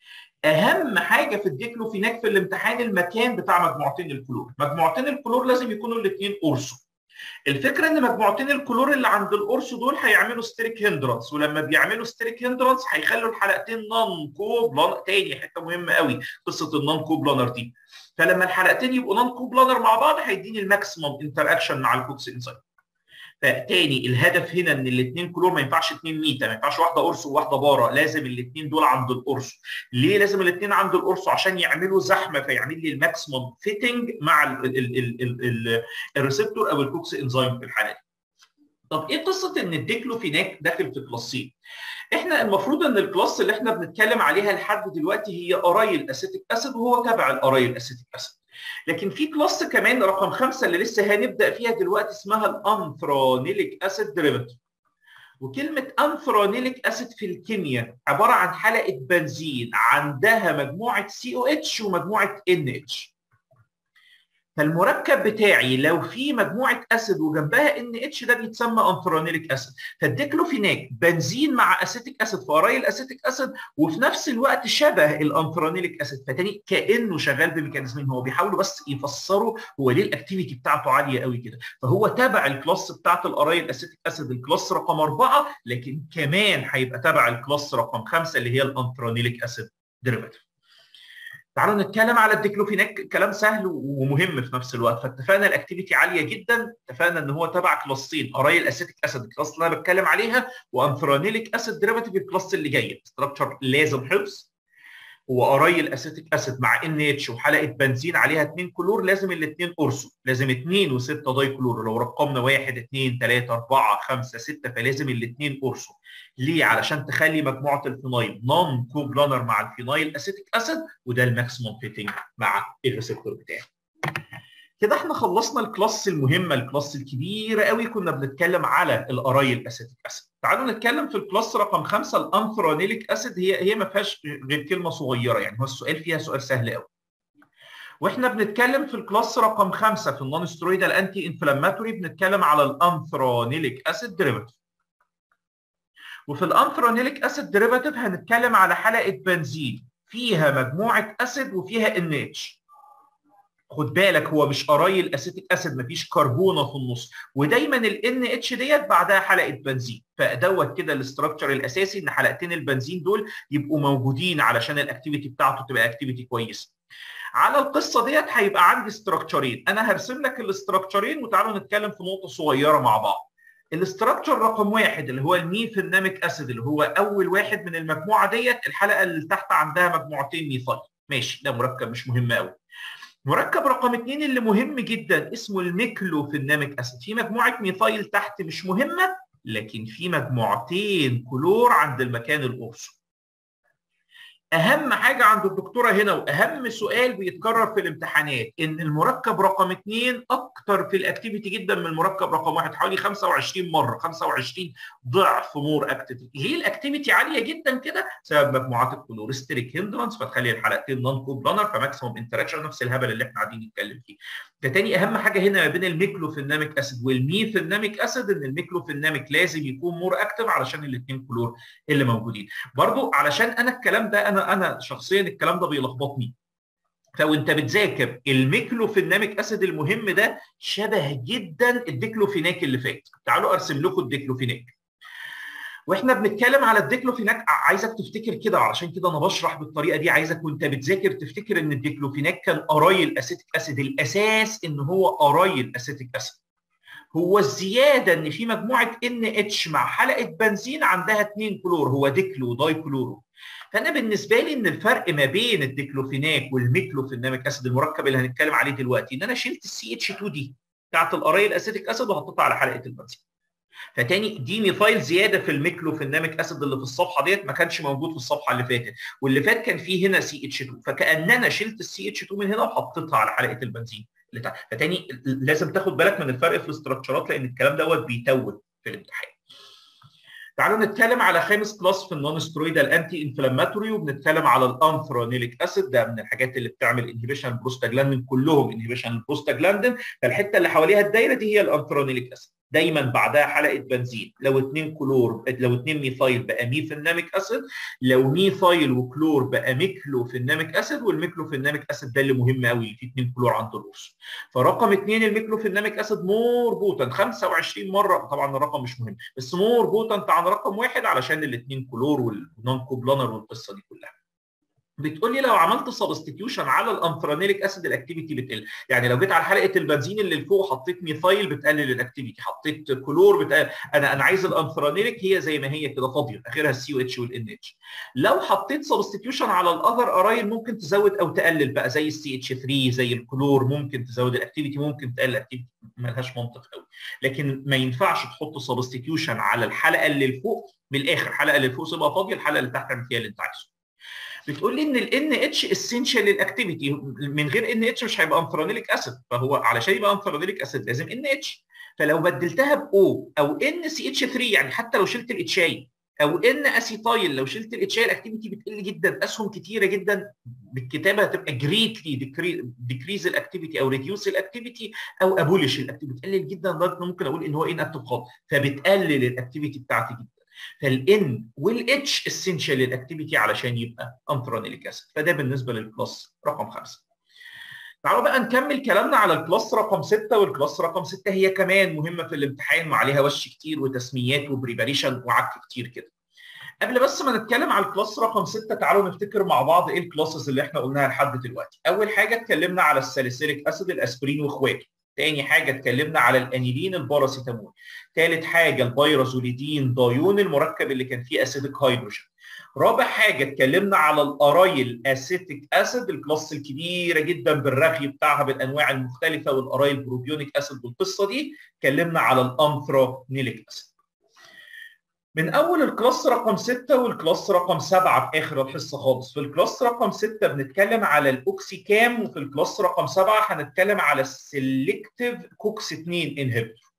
اهم حاجه في الديكلوفيناك في الامتحان المكان بتاع مجموعتين الكلور مجموعتين الكلور لازم يكونوا الاثنين اورسو الفكره ان مجموعتين الكلور اللي عند القرص دول هيعملوا ستيريك هندرانس ولما بيعملوا ستيريك هندرانس هيخلوا الحلقتين نون كوبلانر تاني حته مهمه قوي قصه النون كوبلانر دي فلما الحلقتين يبقوا نون كوبلانر مع بعض هيديني الماكسيمم انتر اكشن مع الكوكس انزيم فتاني الهدف هنا ان الاثنين كلور ما ينفعش اثنين ميتا ما ينفعش واحده قرص وواحده بارا لازم الاثنين دول عند القرص ليه لازم الاثنين عند القرص عشان يعملوا زحمه فيعمل لي الماكسيمم فيتنج مع الريسبتور او الكوكس انزيم في الحاله دي طب ايه قصه ان الديكلوفيناك داخل في كلاسين احنا المفروض ان الكلاس اللي احنا بنتكلم عليها لحد دلوقتي هي ارايل اسيتيك اسيد وهو تبع الارايل اسيتيك اسيد لكن في كلاس كمان رقم خمسه اللي لسه هنبدا فيها دلوقتي اسمها الانثرونيليك اسيد ديريفاتيف وكلمه انثرونيليك اسيد في الكيمياء عباره عن حلقه بنزين عندها مجموعه سي او اتش ومجموعه ان اتش فالمركب بتاعي لو في مجموعه اسيد وجنبها ان اتش ده بيتسمى انثرونيليك اسيد فالديكلوفيناك بنزين مع اسيتيك اسيد فارايل اسيتيك اسيد وفي نفس الوقت شبه الانثرونيليك اسيد فتاني كانه شغال بميكانيزمين هو بيحاولوا بس يفسروا هو ليه الاكتيفيتي بتاعته عاليه قوي كده فهو تبع الكلاس بتاعت الارايل اسيتيك اسيد الكلاس رقم اربعه لكن كمان هيبقى تبع الكلاس رقم خمسه اللي هي الانثرونيليك اسيد ديريفاتيف تعالوا نتكلم على الديكلوفيناك كلام سهل ومهم في نفس الوقت فاتفقنا الاكتيفيتي عاليه جدا اتفقنا ان هو تبع كلاسين ارايل اسيتيك اسيد الكلاس اللي انا بتكلم عليها وانثرانيليك اسيد ديريفاتيف الكلاس اللي جايه ستراكشر لازم حفظ هو ارايل اسيتيك اسيد مع ان اتش وحلقه بنزين عليها اثنين كلور لازم الاثنين اورسو لازم اثنين وسته داي كلور لو رقمنا واحد اثنين ثلاثه اربعه خمسه سته فلازم الاثنين اورسو ليه؟ علشان تخلي مجموعه الفينايل نون كوبلانر مع الفينايل اسيتيك اسيد وده الماكسيموم فيتنج مع الريسبتور بتاعي. كده احنا خلصنا الكلاس المهمه الكلاس الكبيره قوي كنا بنتكلم على الارايل اسيتيك اسيد تعالوا نتكلم في الكلاس رقم خمسة الانثرانيليك اسيد هي هي ما فيهاش غير كلمه صغيره يعني هو السؤال فيها سؤال سهل قوي واحنا بنتكلم في الكلاس رقم خمسة في النون سترويدال انتي انفلاماتوري بنتكلم على الانثرانيليك اسيد ديريفاتيف وفي الانثرانيليك اسيد ديريفاتيف هنتكلم على حلقه بنزين فيها مجموعه اسيد وفيها ان اتش خد بالك هو مش قرايل اسيتيك اسيد مفيش كربونه في النص ودايما الان اتش ديت بعدها حلقه بنزين فدوت كده الاستراكشر الاساسي ان حلقتين البنزين دول يبقوا موجودين علشان الاكتيفيتي بتاعته تبقى اكتيفيتي كويسه على القصه ديت هيبقى عندي استراكشرين انا هرسم لك الاستراكشرين وتعالوا نتكلم في نقطه صغيره مع بعض الاستراكشر رقم واحد اللي هو الميثيناميك اسيد اللي هو اول واحد من المجموعه ديت الحلقه اللي تحت عندها مجموعتين ميثايل ماشي ده مركب مش مهم قوي مركب رقم اثنين اللي مهم جدا اسمه الميكلوفيناميك اسيد في مجموعه ميثايل تحت مش مهمه لكن في مجموعتين كلور عند المكان القرص اهم حاجه عند الدكتوره هنا واهم سؤال بيتكرر في الامتحانات ان المركب رقم اثنين اكتر في الاكتيفيتي جدا من المركب رقم واحد حوالي 25 مره 25 ضعف مور اكتيفيتي ليه الاكتيفيتي عاليه جدا كده بسبب مجموعات الكلوريستريك هندرانس فتخلي الحلقتين نون كوبلانر فماكسيموم انتراكشن نفس الهبل اللي احنا قاعدين نتكلم فيه ده تاني اهم حاجه هنا ما بين الميكلوفيناميك اسيد والميثيناميك اسيد ان الميكلوفيناميك لازم يكون مور اكتف علشان الاثنين كلور اللي موجودين برضو علشان انا الكلام ده انا انا شخصيا الكلام ده بيلخبطني فوانت بتذاكر الميكلوفيناميك اسيد المهم ده شبه جدا الديكلوفيناك اللي فات تعالوا ارسم لكم الديكلوفيناك واحنا بنتكلم على الديكلوفيناك عايزك تفتكر كده علشان كده انا بشرح بالطريقه دي عايزك وانت بتذاكر تفتكر ان الديكلوفيناك كان قرايل اسيتيك اسيد الاساس ان هو قرايل اسيتيك اسيد هو الزياده ان في مجموعه ان اتش مع حلقه بنزين عندها 2 كلور هو ديكلو وداي كلورو فانا بالنسبه لي ان الفرق ما بين الديكلوفيناك والميكلوفيناميك اسيد المركب اللي هنتكلم عليه دلوقتي ان انا شلت السي اتش 2 دي بتاعت القرايل اسيتيك اسيد وحطيتها على حلقه البنزين فتاني دي ميثايل زياده في الميكلوفيناميك اسيد اللي في الصفحه ديت ما كانش موجود في الصفحه اللي فاتت واللي فات كان فيه هنا سي اتش 2 فكان انا شلت السي اتش 2 من هنا وحطيتها على حلقه البنزين فتاني لازم تاخد بالك من الفرق في الاستراكشرات لان الكلام دوت بيتوه في الامتحان تعالوا نتكلم على خامس كلاس في النون سترويدال انتي انفلاماتوري وبنتكلم على الانثرانيليك اسيد ده من الحاجات اللي بتعمل انهبيشن بروستاجلاندين كلهم انهبيشن البروستاجلاندين فالحته اللي حواليها الدايره دي هي الانثرانيليك اسيد دايما بعدها حلقه بنزين لو 2 كلور لو 2 ميثايل بقى ميثيناميك اسيد لو ميثايل وكلور بقى ميكلوفيناميك اسيد والميكلوفيناميك اسيد ده اللي مهم قوي اللي فيه 2 كلور عند القرص فرقم 2 الميكلوفيناميك اسيد مور بوتنت 25 مره طبعا الرقم مش مهم بس مور بوتنت عن رقم واحد علشان الاثنين كلور والنون كوبلانر والقصه دي كلها بتقول لي لو عملت سبستيتيوشن على الانثرانيليك اسيد الاكتيفيتي بتقل يعني لو جيت على حلقه البنزين اللي لفوق حطيت ميثايل بتقلل الاكتيفيتي حطيت كلور بتقلل انا انا عايز الانثرانيليك هي زي ما هي كده فاضيه اخرها السي او اتش والان اتش لو حطيت سبستيتيوشن على الاذر ارايل ممكن تزود او تقلل بقى زي السي اتش 3 زي الكلور ممكن تزود الاكتيفيتي ممكن تقلل الاكتيفيتي ملهاش منطق قوي لكن ما ينفعش تحط سبستيتيوشن على الحلقه اللي لفوق من الاخر الحلقه اللي فوق تبقى فاضيه الحلقه اللي تحت فيها اللي انت عايزه بتقول لي ان الان اتش اسينشال للاكتيفيتي من غير ان اتش مش هيبقى انثرانيليك اسيد فهو علشان يبقى انثرانيليك اسيد لازم ان اتش فلو بدلتها باو او ان سي اتش 3 يعني حتى لو شلت الاتشاي او ان اسيتايل لو شلت الاتشاي الاكتيفيتي بتقل جدا اسهم كتيره جدا بالكتابه هتبقى جريتلي ديكريز الاكتيفيتي او ريديوس الاكتيفيتي او ابولش الاكتيفيتي بتقلل جدا لدرجه ممكن اقول ان هو ان اكتف خالص فبتقلل الاكتيفيتي بتاعتي جدا فالان والاتش اسينشال للاكتيفيتي علشان يبقى انثرانيليك اسيد فده بالنسبه للكلاس رقم خمسه. تعالوا بقى نكمل كلامنا على الكلاس رقم 6 والكلاس رقم 6 هي كمان مهمه في الامتحان وعليها وش كتير وتسميات وبريباريشن وعك كتير كده. قبل بس ما نتكلم على الكلاس رقم 6 تعالوا نفتكر مع بعض ايه الكلاسز اللي احنا قلناها لحد دلوقتي. اول حاجه اتكلمنا على الساليسيليك اسيد الاسبرين واخواته. تاني حاجة اتكلمنا على الانيلين الباراسيتامول. تالت حاجة البيرازوليدين دايون المركب اللي كان فيه اسيدك هيدروجين. رابع حاجة اتكلمنا على الارايل اسيتيك اسيد الكلاس الكبيرة جدا بالرغي بتاعها بالانواع المختلفة والارايل بروبيونيك اسيد والقصة دي. اتكلمنا على الانثرانيليك اسيد. من اول الكلاس رقم 6 والكلاس رقم 7 في اخر الحصه خالص في الكلاس رقم 6 بنتكلم على الاوكسي كام وفي الكلاس رقم 7 هنتكلم على السلكتيف كوكس 2 انهبيتور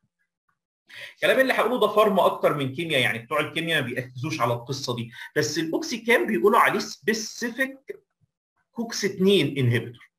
الكلام اللي هقوله ده فارم اكتر من كيمياء يعني بتوع الكيمياء ما بيركزوش على القصه دي بس الاوكسي كام بيقولوا عليه سبيسيفيك كوكس 2 انهبيتور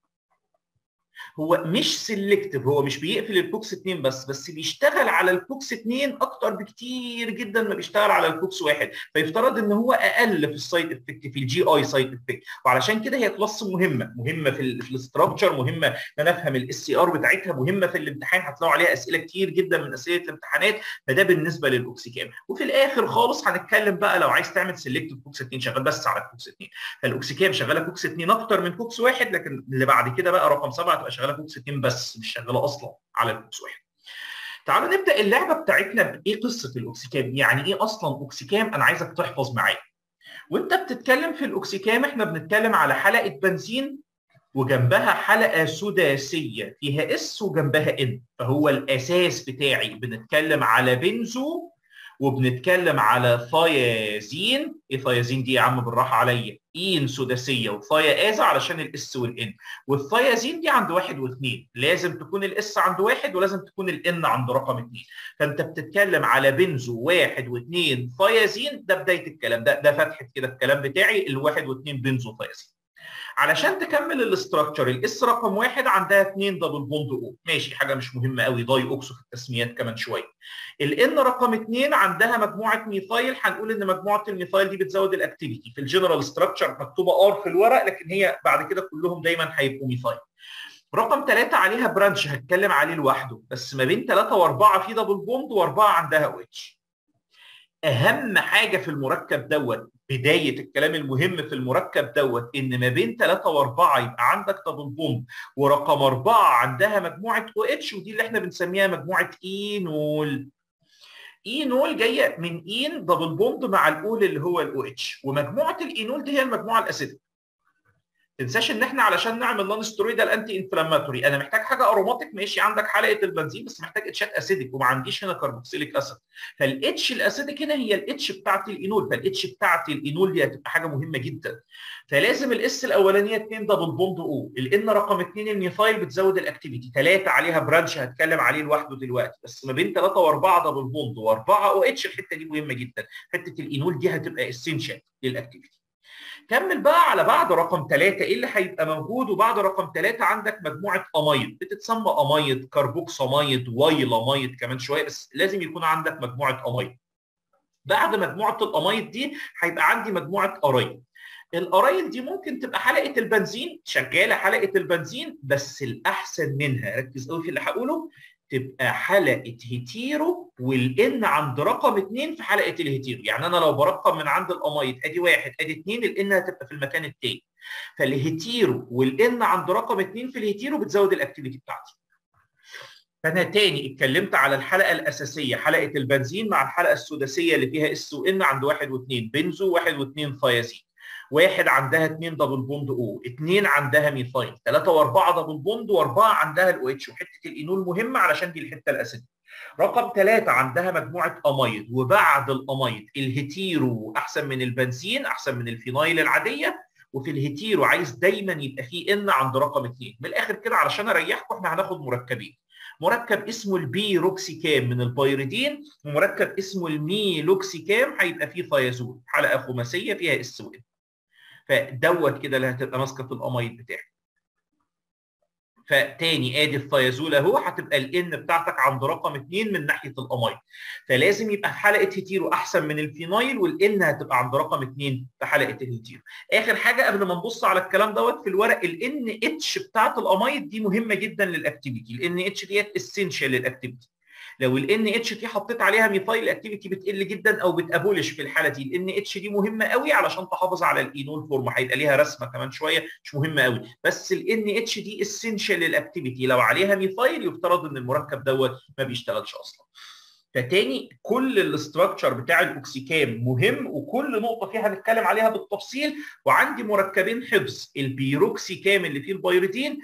هو مش سيلكتيف هو مش بيقفل الكوكس 2 بس بس بيشتغل على الكوكس 2 اكتر بكتير جدا ما بيشتغل على الكوكس واحد فيفترض ان هو اقل في السايد افكت في الجي اي سايد افكت وعلشان كده هي كلاس مهمه مهمه في, في الاستراكشر مهمه ان انا افهم الاس سي ار بتاعتها مهمه في الامتحان هتلاقوا عليها اسئله كتير جدا من اسئله الامتحانات فده بالنسبه للاوكسيكام وفي الاخر خالص هنتكلم بقى لو عايز تعمل سيلكتيف كوكس 2 شغال بس على الكوكس 2 فالاوكسيكام شغاله كوكس 2 اكتر من كوكس واحد لكن اللي بعد كده بقى رقم 7 تبقى شغاله كوكس 2 بس بس مش شغاله اصلا على الكوكس واحد. تعالوا نبدا اللعبه بتاعتنا بايه قصه الاوكسيكام؟ يعني ايه اصلا اوكسيكام؟ انا عايزك تحفظ معايا. وانت بتتكلم في الاوكسيكام احنا بنتكلم على حلقه بنزين وجنبها حلقه سداسيه فيها اس وجنبها ان فهو الاساس بتاعي بنتكلم على بنزو وبنتكلم على ثيازين ايه ثيازين دي يا عم بالراحه عليا اين سداسيه وثيازا علشان الاس والان والثيازين دي عند واحد واثنين لازم تكون الاس عند واحد ولازم تكون الان عند رقم اثنين فانت بتتكلم على بنزو واحد واثنين ثيازين ده بدايه الكلام ده ده فتحه كده الكلام بتاعي الواحد واثنين بنزو ثيازين علشان تكمل الاستراكشر الاس رقم واحد عندها اثنين دبل بوند او ماشي حاجه مش مهمه قوي داي اوكسو في التسميات كمان شويه الان رقم اثنين عندها مجموعه ميثايل هنقول ان مجموعه الميثايل دي بتزود الاكتيفيتي في الجنرال ستراكشر مكتوبه ار في الورق لكن هي بعد كده كلهم دايما هيبقوا ميثايل رقم ثلاثة عليها برانش هتكلم عليه لوحده بس ما بين ثلاثة وأربعة في دبل بوند وأربعة عندها او اتش اهم حاجه في المركب دوت بدايه الكلام المهم في المركب دوت ان ما بين 3 و4 يبقى عندك دبل بوند ورقم 4 عندها مجموعه او اتش ودي اللي احنا بنسميها مجموعه اينول اينول جايه من اين دبل بوند مع الاول اللي هو الاو اتش ومجموعه الاينول دي هي المجموعه الاسيديه تنساش ان احنا علشان نعمل نون سترويدال انتي انفلاماتوري انا محتاج حاجه اروماتيك ماشي عندك حلقه البنزين بس محتاج اتشات اسيدك وما عنديش هنا كربوكسيليك اسيد فالاتش الاسيدك هنا هي الاتش بتاعت الاينول فالاتش بتاعت الاينول دي هتبقى حاجه مهمه جدا فلازم الاس الاولانيه 2 دبل بوند او الان رقم 2 الميثايل بتزود الاكتيفيتي ثلاثه عليها برانش هتكلم عليه لوحده دلوقتي بس ما بين 3 و4 دبل بوند و4 او اتش الحته دي مهمه جدا حته الاينول دي هتبقى اسينشال للاكتيفيتي كمل بقى على بعد رقم ثلاثة ايه اللي هيبقى موجود وبعد رقم ثلاثة عندك مجموعة امايد بتتسمى امايد كربوكسامايد وايلامايد كمان شوية بس لازم يكون عندك مجموعة امايد بعد مجموعة الامايد دي هيبقى عندي مجموعة ارايد الارايل دي ممكن تبقى حلقه البنزين شغاله حلقه البنزين بس الاحسن منها ركز قوي في اللي هقوله تبقى حلقه هيتيرو والان عند رقم اثنين في حلقه الهيتيرو يعني انا لو برقم من عند الامايد ادي واحد ادي اثنين الان هتبقى في المكان الثاني فالهيتيرو والان عند رقم اثنين في الهيتيرو بتزود الاكتيفيتي بتاعتي فانا تاني اتكلمت على الحلقه الاساسيه حلقه البنزين مع الحلقه السداسيه اللي فيها اس وان عند واحد واثنين بنزو واحد واثنين ثيازين واحد عندها اثنين دبل بوند او اثنين عندها ميثايل ثلاثة واربعة دبل بوند واربعة عندها الاو اتش وحتة الاينول مهمة علشان دي الحتة الاسيدية رقم ثلاثة عندها مجموعة امايد وبعد الامايد الهيتيرو احسن من البنزين احسن من الفينايل العادية وفي الهيتيرو عايز دايما يبقى فيه ان عند رقم اثنين من الاخر كده علشان اريحكم احنا هناخد مركبين مركب اسمه البيروكسيكام من البيريدين ومركب اسمه الميلوكسيكام هيبقى فيه ثيازول حلقه خماسيه فيها اس وان فدوت كده اللي هتبقى ماسكه في الامايد بتاعك فتاني ادي الثيازول اهو هتبقى الان بتاعتك عند رقم اثنين من ناحيه الامايد فلازم يبقى حلقه هيتيرو احسن من الفينايل والان هتبقى عند رقم اثنين في حلقه الهيتيرو اخر حاجه قبل ما نبص على الكلام دوت في الورق الان اتش بتاعت الامايد دي مهمه جدا للاكتيفيتي الان اتش ديت اسينشال للاكتيفيتي لو الان اتش دي حطيت عليها ميثايل اكتيفيتي بتقل جدا او بتابولش في الحاله دي الان اتش دي مهمه قوي علشان تحافظ على الاينول فورم هيبقى ليها رسمه كمان شويه مش مهمه قوي بس الان اتش دي اسينشال للاكتيفيتي لو عليها ميثايل يفترض ان المركب دوت ما بيشتغلش اصلا فتاني كل الاستراكشر بتاع الاوكسيكام مهم وكل نقطه فيها هنتكلم عليها بالتفصيل وعندي مركبين حفظ البيروكسيكام اللي فيه البيريدين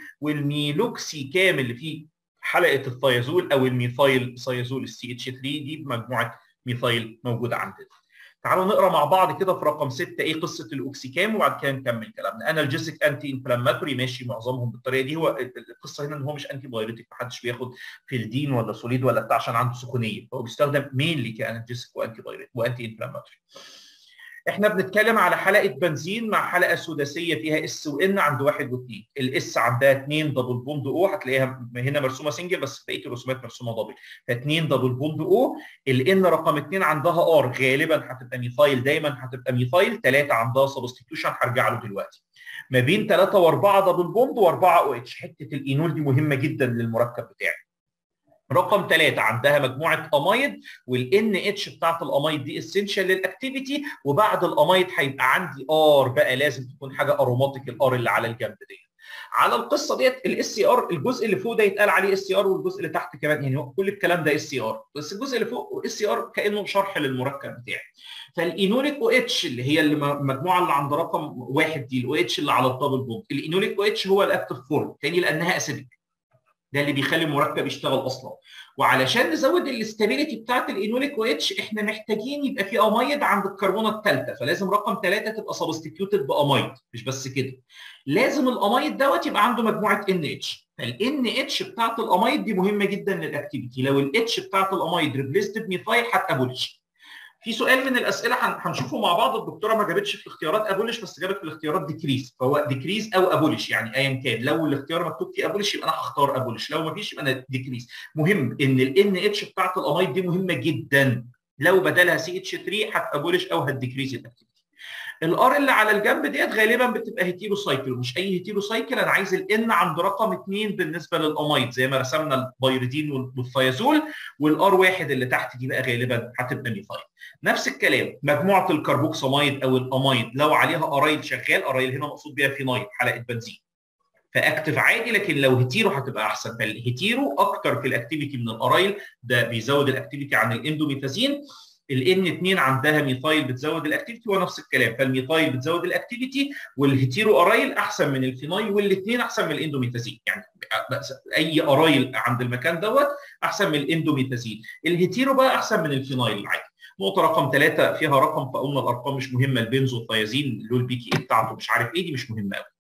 والميلوكسيكام اللي فيه حلقه الثيازول او الميثايل ثيازول السي اتش 3 دي بمجموعه ميثايل موجوده عندنا تعالوا نقرا مع بعض كده في رقم 6 ايه قصه الاوكسيكام وبعد كده نكمل كلامنا انالجيسيك انتي انفلاماتوري ماشي معظمهم بالطريقه دي هو القصه هنا ان هو مش انتي بايوتيك محدش بياخد فيلدين ولا سوليد ولا بتاع عشان عنده سخونيه هو بيستخدم مينلي كانالجيسيك وانتي بايوتيك وانتي انفلاماتوري احنا بنتكلم على حلقه بنزين مع حلقه سداسيه فيها اس وان عند واحد واثنين الاس عندها اثنين دبل بوند او هتلاقيها هنا مرسومه سنجل بس بقيه الرسومات مرسومه دبل فاثنين دبل بوند او الان رقم اثنين عندها ار غالبا هتبقى ميثايل دايما هتبقى ميثايل ثلاثه عندها سبستيتيوشن هرجع له دلوقتي ما بين ثلاثه واربعه دبل بوند واربعه او اتش حته الاينول دي مهمه جدا للمركب بتاعي رقم ثلاثة عندها مجموعة أمايد والان اتش بتاعت الأمايد دي اسينشال للأكتيفيتي وبعد الأمايد هيبقى عندي ار بقى لازم تكون حاجة أروماتيك الار اللي على الجنب ديت. على القصه ديت الاس سي ار الجزء اللي فوق ده يتقال عليه اس سي ار والجزء اللي تحت كمان يعني كل الكلام ده اس سي ار بس الجزء اللي فوق اس سي ار كانه شرح للمركب بتاعي فالانوليك او اتش اللي هي المجموعه اللي عند رقم واحد دي الاو اتش اللي على الدبل بوند الانوليك او اتش هو الاكتف فورم تاني لانها اسيدك ده اللي بيخلي المركب يشتغل اصلا وعلشان نزود الاستابيليتي بتاعت الانوليك او اتش احنا محتاجين يبقى في امايد عند الكربونه الثالثه فلازم رقم ثلاثه تبقى سبستيتيوتد بامايد مش بس كده لازم الامايد دوت يبقى عنده مجموعه ان اتش فالان اتش بتاعت الامايد دي مهمه جدا للاكتيفيتي لو الاتش بتاعت الامايد ريبليسد بميثايل هتابولش في سؤال من الاسئله هنشوفه مع بعض الدكتوره ما جابتش في الاختيارات ابولش بس جابت في الاختيارات ديكريز فهو ديكريز او ابولش يعني ايا كان لو الاختيار مكتوب فيه ابولش يبقى انا هختار ابولش لو ما فيش يبقى انا ديكريز مهم ان الان اتش بتاعت الامايد دي مهمه جدا لو بدلها سي اتش 3 هتابولش او هتديكريز الاكتيفيتي الار اللي على الجنب ديت غالبا بتبقى هيتيرو سايكل مش اي هيتيرو سايكل انا عايز الان عند رقم اثنين بالنسبه للامايد زي ما رسمنا البيريدين والثيازول والار واحد اللي تحت دي بقى غالبا هتبقى ميثايل نفس الكلام مجموعه الكربوكساميد او الامايد لو عليها ارايل شغال ارايل هنا مقصود بيها فينايل حلقه بنزين فاكتف عادي لكن لو هيتيرو هتبقى احسن فالهيتيرو اكتر في الاكتيفيتي من الارايل ده بيزود الاكتيفيتي عن الاندوميثازين الان 2 عندها ميثايل بتزود الاكتيفيتي هو نفس الكلام فالميثايل بتزود الاكتيفيتي والهيتيرو ارايل احسن من الفينايل والاثنين احسن من الاندوميثازين يعني اي ارايل عند المكان دوت احسن من الاندوميثازين الهيتيرو بقى احسن من الفينايل العادي نقطة رقم ثلاثة فيها رقم فقلنا الأرقام مش مهمة البنزوثيازين اللي هو البي كي اي بتاعته مش عارف إيه دي مش مهمة قوي.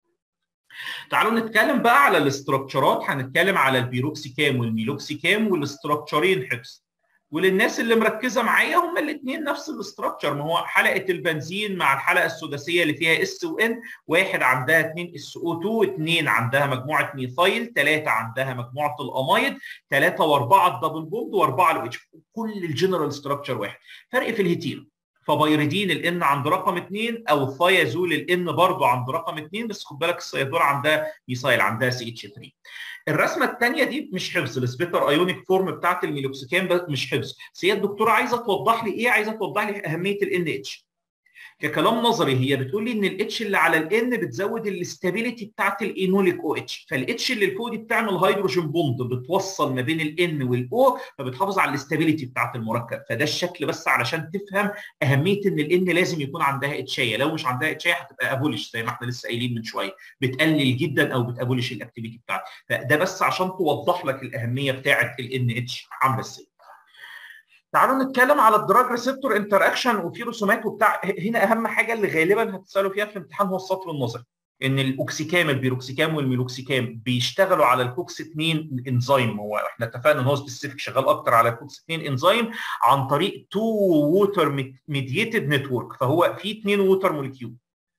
تعالوا نتكلم بقى على الاستراكشرات هنتكلم على البيروكسيكام والميلوكسيكام والاستراكشرين حفظ. وللناس اللي مركزه معايا هما الاثنين نفس الاستراكشر ما هو حلقه البنزين مع الحلقه السداسيه اللي فيها اس وان واحد عندها 2 اس او 2 اثنين عندها مجموعه ميثايل ثلاثه عندها مجموعه الامايد ثلاثه واربعه الدبل بوند واربعه الاتش كل الجنرال ستراكشر واحد فرق في الهيتيرو فبيريدين الان عند رقم اثنين او الثيازول الان برضه عند رقم اثنين بس خد بالك الصيادوره عندها ميثايل عندها سي اتش 3 الرسمه الثانيه دي مش حفظ السبيتر ايونيك فورم بتاعت الميلوكسيكام مش حفظ بس هي الدكتوره عايزه توضح لي ايه عايزه توضح لي اهميه الان اتش ككلام نظري هي بتقول لي ان الاتش اللي على الان بتزود الاستابيليتي بتاعت الانوليك او اتش فالاتش اللي فوق دي بتعمل هيدروجين بوند بتوصل ما بين الان والاو فبتحافظ على الاستابيليتي بتاعت المركب فده الشكل بس علشان تفهم اهميه ان الان لازم يكون عندها اتشايه لو مش عندها اتشايه هتبقى ابولش زي ما احنا لسه قايلين من شويه بتقلل جدا او بتابولش الاكتيفيتي بتاعتها فده بس عشان توضح لك الاهميه بتاعت الان اتش عامله ازاي تعالوا نتكلم على الدراج ريسبتور انتر اكشن وفي رسومات وبتاع هنا اهم حاجه اللي غالبا هتسالوا فيها في الامتحان هو السطر النظري ان الاوكسيكام البيروكسيكام والميلوكسيكام بيشتغلوا على الكوكس 2 انزيم هو احنا اتفقنا ان هو سبيسيفيك شغال اكتر على الكوكس 2 انزيم عن طريق تو ووتر ميديتد نتورك فهو في اثنين ووتر موليكيول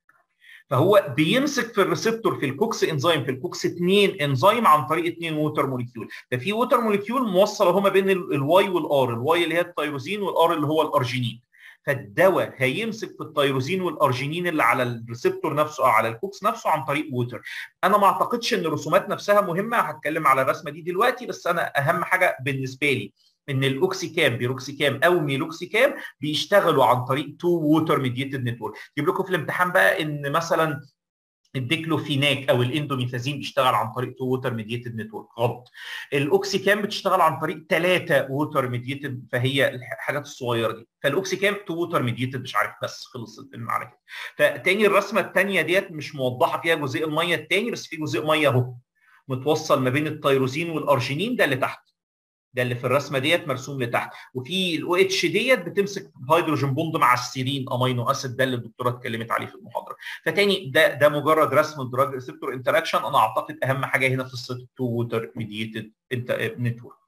فهو بيمسك في الريسبتور في الكوكس انزيم في الكوكس 2 انزيم عن طريق 2 ووتر موليكيول ففي ووتر موليكيول موصله هما بين الواي والار الواي اللي هي التيروزين والار اللي هو الارجينين فالدواء هيمسك في التيروزين والارجينين اللي على الريسبتور نفسه او على الكوكس نفسه عن طريق ووتر انا ما اعتقدش ان الرسومات نفسها مهمه هتكلم على الرسمه دي دلوقتي بس انا اهم حاجه بالنسبه لي ان الاوكسيكام بيروكسيكام او ميلوكسيكام بيشتغلوا عن طريق تو ووتر ميديتد نتورك جيب لكم في الامتحان بقى ان مثلا الديكلوفيناك او الاندوميثازين بيشتغل عن طريق تو ووتر ميديتد نتورك غلط الاوكسيكام بتشتغل عن طريق ثلاثه ووتر ميديتد فهي الحاجات الصغيره دي فالاوكسيكام تو ووتر ميديتد مش عارف بس خلص الفيلم على كده فتاني الرسمه الثانيه ديت مش موضحه فيها جزيء الميه الثاني بس في جزيء ميه اهو متوصل ما بين التيروزين والارجينين ده اللي تحت ده اللي في الرسمه ديت مرسوم لتحت وفي الاو اتش ديت بتمسك هيدروجين بوند مع السيرين امينو اسيد ده اللي الدكتوره اتكلمت عليه في المحاضره فتاني ده ده مجرد رسم الدراج ريسبتور انتراكشن انا اعتقد اهم حاجه هنا في السيت تو ووتر ميديتد نتورك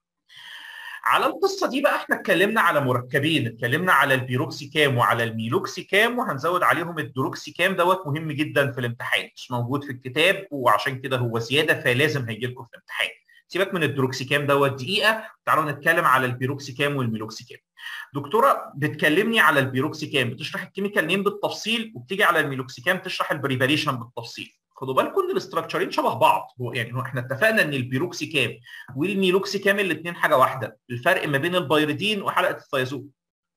على القصه دي بقى احنا اتكلمنا على مركبين اتكلمنا على البيروكسي كام وعلى الميلوكسي كام وهنزود عليهم الدروكسي كام دوت مهم جدا في الامتحان مش موجود في الكتاب وعشان كده هو زياده فلازم هيجي لكم في الامتحان سيبك من الدروكسي كام دوت دقيقه تعالوا نتكلم على البيروكسي كام والميلوكسي كام دكتوره بتكلمني على البيروكسي كام بتشرح الكيميكال نيم بالتفصيل وبتيجي على الميلوكسي كام تشرح البريباريشن بالتفصيل خدوا بالكم ان الاستراكشرين شبه بعض هو يعني احنا اتفقنا ان البيروكسي كام والميلوكسي كام الاثنين حاجه واحده الفرق ما بين البيريدين وحلقه الثيازون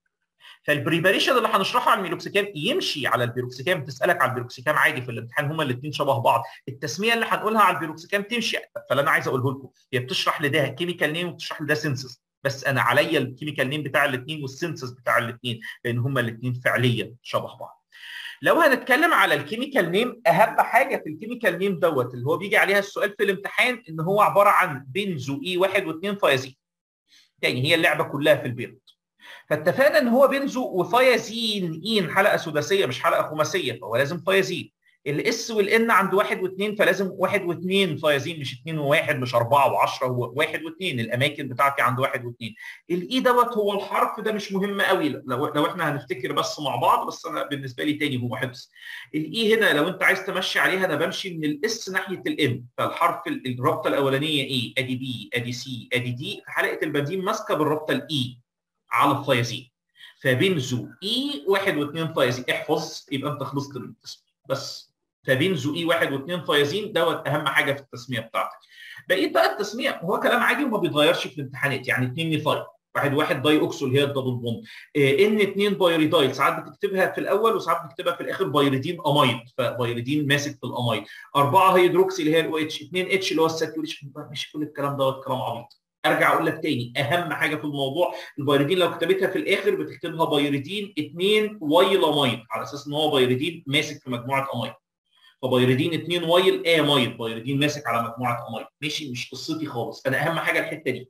فالبريباريشن اللي هنشرحه على الميلوكسيكام يمشي على البيروكسيكام تسالك على البيروكسيكام عادي في الامتحان هما الاثنين شبه بعض التسميه اللي هنقولها على البيروكسيكام تمشي فاللي انا عايز اقوله لكم هي بتشرح لده كيميكال نيم وبتشرح لده سينسز بس انا عليا الكيميكال نيم بتاع الاثنين والسينسز بتاع الاثنين لان هما الاثنين فعليا شبه بعض لو هنتكلم على الكيميكال نيم اهم حاجه في الكيميكال نيم دوت اللي هو بيجي عليها السؤال في الامتحان ان هو عباره عن بنزو اي 1 و2 ثيازين تاني هي اللعبه كلها في البيض فاتفقنا ان هو بنزو وثيازين اين حلقه سداسيه مش حلقه خماسيه فهو لازم ثيازين الاس والان عند واحد واثنين فلازم واحد واثنين ثيازين مش اثنين وواحد مش اربعه وعشره هو واحد واثنين الاماكن بتاعتي عند واحد واثنين الاي دوت هو الحرف ده مش مهم قوي لو لو احنا هنفتكر بس مع بعض بس انا بالنسبه لي تاني هو حفظ الاي هنا لو انت عايز تمشي عليها انا بمشي من الاس ناحيه الام فالحرف الرابطه الاولانيه اي ادي بي ادي سي ادي دي حلقه البنزين ماسكه بالرابطه الاي على الثيازين فبنزو اي واحد واثنين ثيازين احفظ يبقى انت خلصت من التسميه بس فبنزو اي واحد واثنين ثيازين دوت اهم حاجه في التسميه بتاعتك بقيت بقى التسميه هو كلام عادي وما بيتغيرش في الامتحانات يعني اثنين ميثايل واحد واحد داي اوكسو اللي هي الدبل بوند ان اثنين بايريدايل ساعات بتكتبها في الاول وساعات بتكتبها في الاخر بايريدين امايد فبايريدين ماسك في الامايد اربعه هيدروكسي اللي هي الاو اتش اثنين اتش اللي هو الساتوريشن مش كل الكلام دوت كلام عبيط ارجع اقول لك تاني اهم حاجه في الموضوع البايريدين لو كتبتها في الاخر بتكتبها بايريدين 2 وايل امايد على اساس ان هو بايريدين ماسك في مجموعه امايد فبايريدين 2 وايل امايد بايريدين ماسك على مجموعه امايد ماشي مش قصتي خالص انا اهم حاجه الحته دي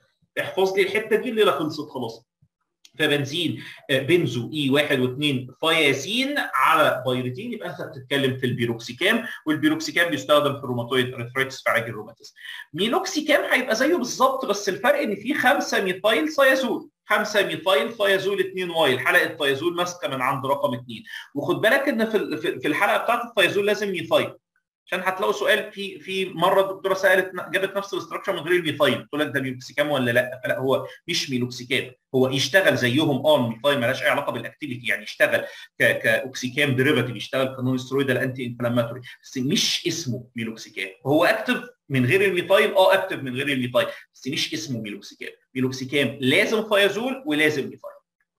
احفظ لي الحته دي الليله خلصت خلاص فبنزين بنزو اي 1 و2 ثيازين على بايريدين يبقى انت بتتكلم في البيروكسيكام والبيروكسيكام بيستخدم في الروماتويد ارثرايتس في علاج الروماتيزم. ميلوكسيكام هيبقى زيه بالظبط بس الفرق ان فيه 5 ميثايل ثيازول 5 ميثايل ثيازول 2 وايل حلقه ثيازول ماسكه من عند رقم 2 وخد بالك ان في في الحلقه بتاعت الثيازول لازم ميثايل عشان هتلاقوا سؤال في في مره الدكتوره سالت جابت نفس الاستراكشر من غير الميثايل قلت لك ده ميلوكسيكام ولا لا لا هو مش ميلوكسيكام هو يشتغل زيهم اه الميثايل مالهاش اي علاقه بالاكتيفيتي يعني يشتغل كاوكسيكام ديريفاتيف يشتغل كنون سترويدال انتي انفلاماتوري بس مش اسمه ميلوكسيكام هو اكتف من غير الميثايل اه اكتف من غير الميثايل بس مش اسمه ميلوكسيكام ميلوكسيكام لازم ثيازول ولازم ميثايل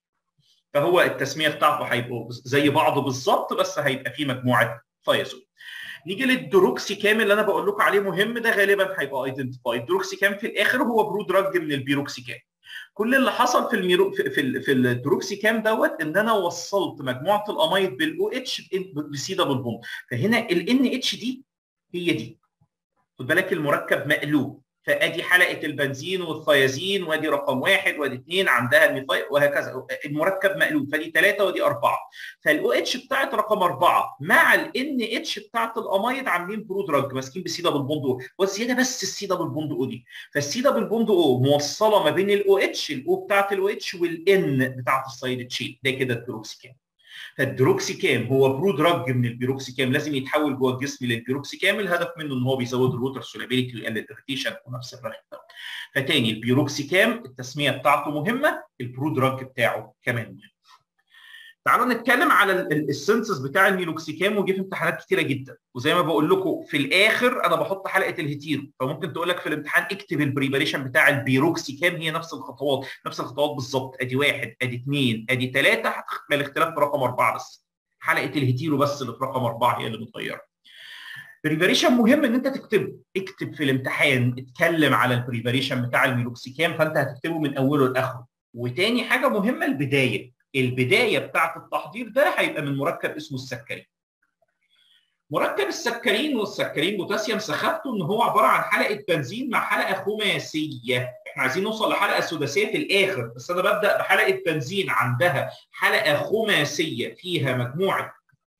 فهو التسميه بتاعته هيبقوا زي بعض بالظبط بس هيبقى فيه مجموعه ثيازول نيجي للدروكسي كام اللي انا بقول لكم عليه مهم ده غالبا هيبقى ايدنتيفاي الدروكسي كام في الاخر هو برو دراج من البيروكسي كام كل اللي حصل في الميرو في في, في الدروكسي كام دوت ان انا وصلت مجموعه الامايد بالاو اتش بسي دبل بوند فهنا الان اتش دي هي دي خد بالك المركب مقلوب فادي حلقه البنزين والثيازين وادي رقم واحد وادي اثنين عندها الميثايل وهكذا المركب مقلوب فدي ثلاثه ودي اربعه فالاو اتش بتاعت رقم اربعه مع الان اتش بتاعت الامايد عاملين برو دراج ماسكين بسي دبل بوند او والزياده بس السي دبل بوند او دي فالسي دبل بوند او موصله ما بين الاو اتش الاو بتاعت الاو اتش والان بتاعت السايد تشين ده كده الدروكسيكام فالدروكسيكام هو برو دراج من البيروكسيكام لازم يتحول جوه الجسم للبيروكسيكام الهدف منه ان هو بيزود الوتر سولابيلتي ويقلل الاريتيشن ونفس الرغم فتاني البيروكسيكام التسميه بتاعته مهمه البرو دراج بتاعه كمان مهم تعالوا نتكلم على السنسس بتاع الميلوكسيكام وجه في امتحانات كتيره جدا وزي ما بقول لكم في الاخر انا بحط حلقه الهيتيرو فممكن تقول لك في الامتحان اكتب البريباريشن بتاع البيروكسيكام هي نفس الخطوات نفس الخطوات بالظبط ادي واحد ادي اثنين ادي ثلاثه الاختلاف في رقم اربعه بس حلقه الهيتيرو بس اللي في رقم اربعه هي اللي متغيره بريباريشن مهم ان انت تكتبه اكتب في الامتحان اتكلم على البريباريشن بتاع الميلوكسيكام فانت هتكتبه من اوله لاخره وتاني حاجه مهمه البدايه البدايه بتاعه التحضير ده هيبقى من مركب اسمه السكري مركب السكرين والسكرين بوتاسيوم سخافته ان هو عباره عن حلقه بنزين مع حلقه خماسيه احنا عايزين نوصل لحلقه سداسيه في الاخر بس انا ببدا بحلقه بنزين عندها حلقه خماسيه فيها مجموعه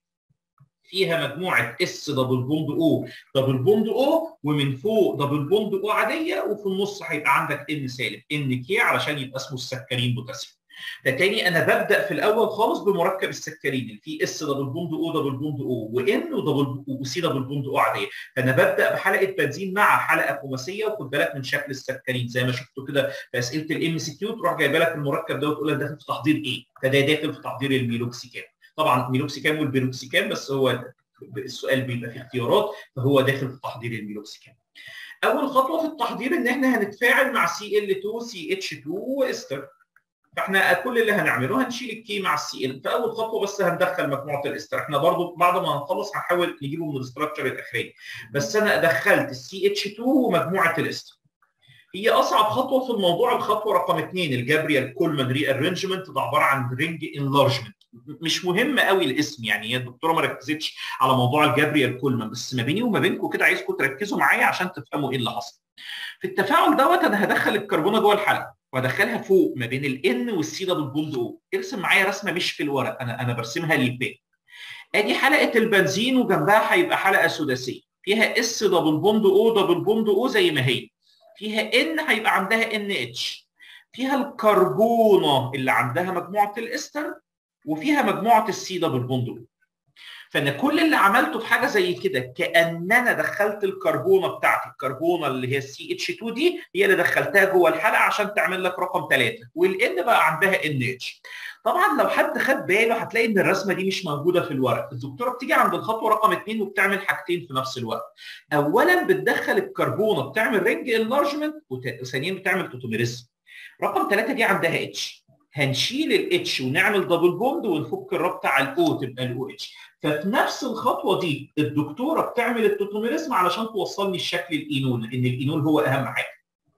فيها مجموعه اس دبل بوند او دبل بوند او ومن فوق دبل بوند او عاديه وفي النص هيبقى عندك ان سالب ان كي علشان يبقى اسمه السكرين بوتاسيوم ده تاني انا ببدا في الاول خالص بمركب السكرين اللي فيه اس دبل بوند او دبل بوند او وان ودبل وسي دبل بوند او عاديه فانا ببدا بحلقه بنزين مع حلقه خماسيه وخد بالك من شكل السكرين زي ما شفتوا كده في اسئله الام سي كيو تروح جايبه لك المركب ده وتقول لك داخل في تحضير ايه؟ فده داخل في تحضير الميلوكسيكام طبعا ميلوكسيكام والبيروكسيكام بس هو السؤال بيبقى فيه اختيارات فهو داخل في تحضير الميلوكسيكام اول خطوه في التحضير ان احنا هنتفاعل مع سي ال 2 سي اتش 2 واستر فاحنا كل اللي هنعمله هنشيل الكي مع السي ال في اول خطوه بس هندخل مجموعه الاستر احنا برضو بعد ما هنخلص هنحاول نجيبه من الاستراكشر الاخراني بس انا دخلت السي اتش 2 ومجموعه الاستر هي اصعب خطوه في الموضوع الخطوه رقم اثنين الجابريال كولمان ري ارينجمنت ده عباره عن رينج انلارجمنت مش مهم قوي الاسم يعني هي الدكتوره ما ركزتش على موضوع الجابريال كولمان بس ما بيني وما بينكم كده عايزكم تركزوا معايا عشان تفهموا ايه اللي حصل. في التفاعل دوت انا هدخل الكربونه جوه الحلقه وادخلها فوق ما بين الان والسي دبل بوند او ارسم معايا رسمه مش في الورق انا انا برسمها للباقي. ادي حلقه البنزين وجنبها هيبقى حلقه سداسيه فيها اس دبل بوند او دبل بوند او زي ما هي. فيها ان هيبقى عندها ان اتش. فيها الكربونه اللي عندها مجموعه الاستر وفيها مجموعه السي دبل بوند فانا كل اللي عملته في حاجه زي كده كان انا دخلت الكربونه بتاعتي الكربونه اللي هي السي اتش 2 دي هي اللي دخلتها جوه الحلقه عشان تعمل لك رقم 3 والان بقى عندها ان اتش طبعا لو حد خد باله هتلاقي ان الرسمه دي مش موجوده في الورق الدكتوره بتيجي عند الخطوه رقم 2 وبتعمل حاجتين في نفس الوقت اولا بتدخل الكربونه بتعمل رينج انلارجمنت وثانيا بتعمل توتوميريزم رقم 3 دي عندها اتش هنشيل الاتش ونعمل دبل بوند ونفك الرابطه على الاو تبقى الاو اتش ففي نفس الخطوه دي الدكتوره بتعمل التوتوميريزم علشان توصلني الشكل الاينول لان الاينول هو اهم حاجه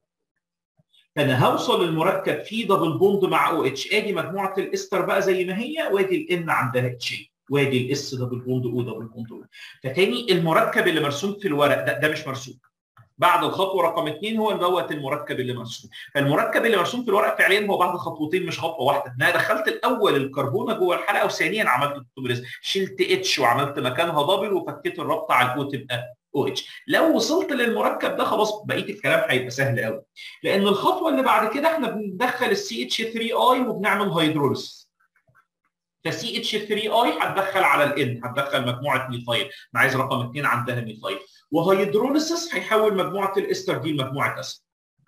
فانا هوصل للمركب فيه دبل بوند مع او اتش ادي مجموعه الاستر بقى زي ما هي وادي الان عندها اتش وادي الاس دبل بوند او دبل بوند او فتاني المركب اللي مرسوم في الورق ده, ده مش مرسوم بعد الخطوه رقم اثنين هو دوت المركب اللي مرسوم فالمركب اللي مرسوم في الورق فعليا هو بعد خطوتين مش خطوه واحده انا دخلت الاول الكربونه جوه الحلقه وثانيا عملت التوبريز شلت اتش وعملت مكانها دبل وفكيت الرابطه على الاو تبقى او اتش لو وصلت للمركب ده خلاص بقيه الكلام هيبقى سهل قوي لان الخطوه اللي بعد كده احنا بندخل السي اتش 3 اي وبنعمل هيدروليس فسي اتش 3 اي هتدخل على الان هتدخل مجموعه ميثايل انا عايز رقم اثنين عندها ميثايل وهيدروليسيس هيحول مجموعه الاستر دي لمجموعه اسيد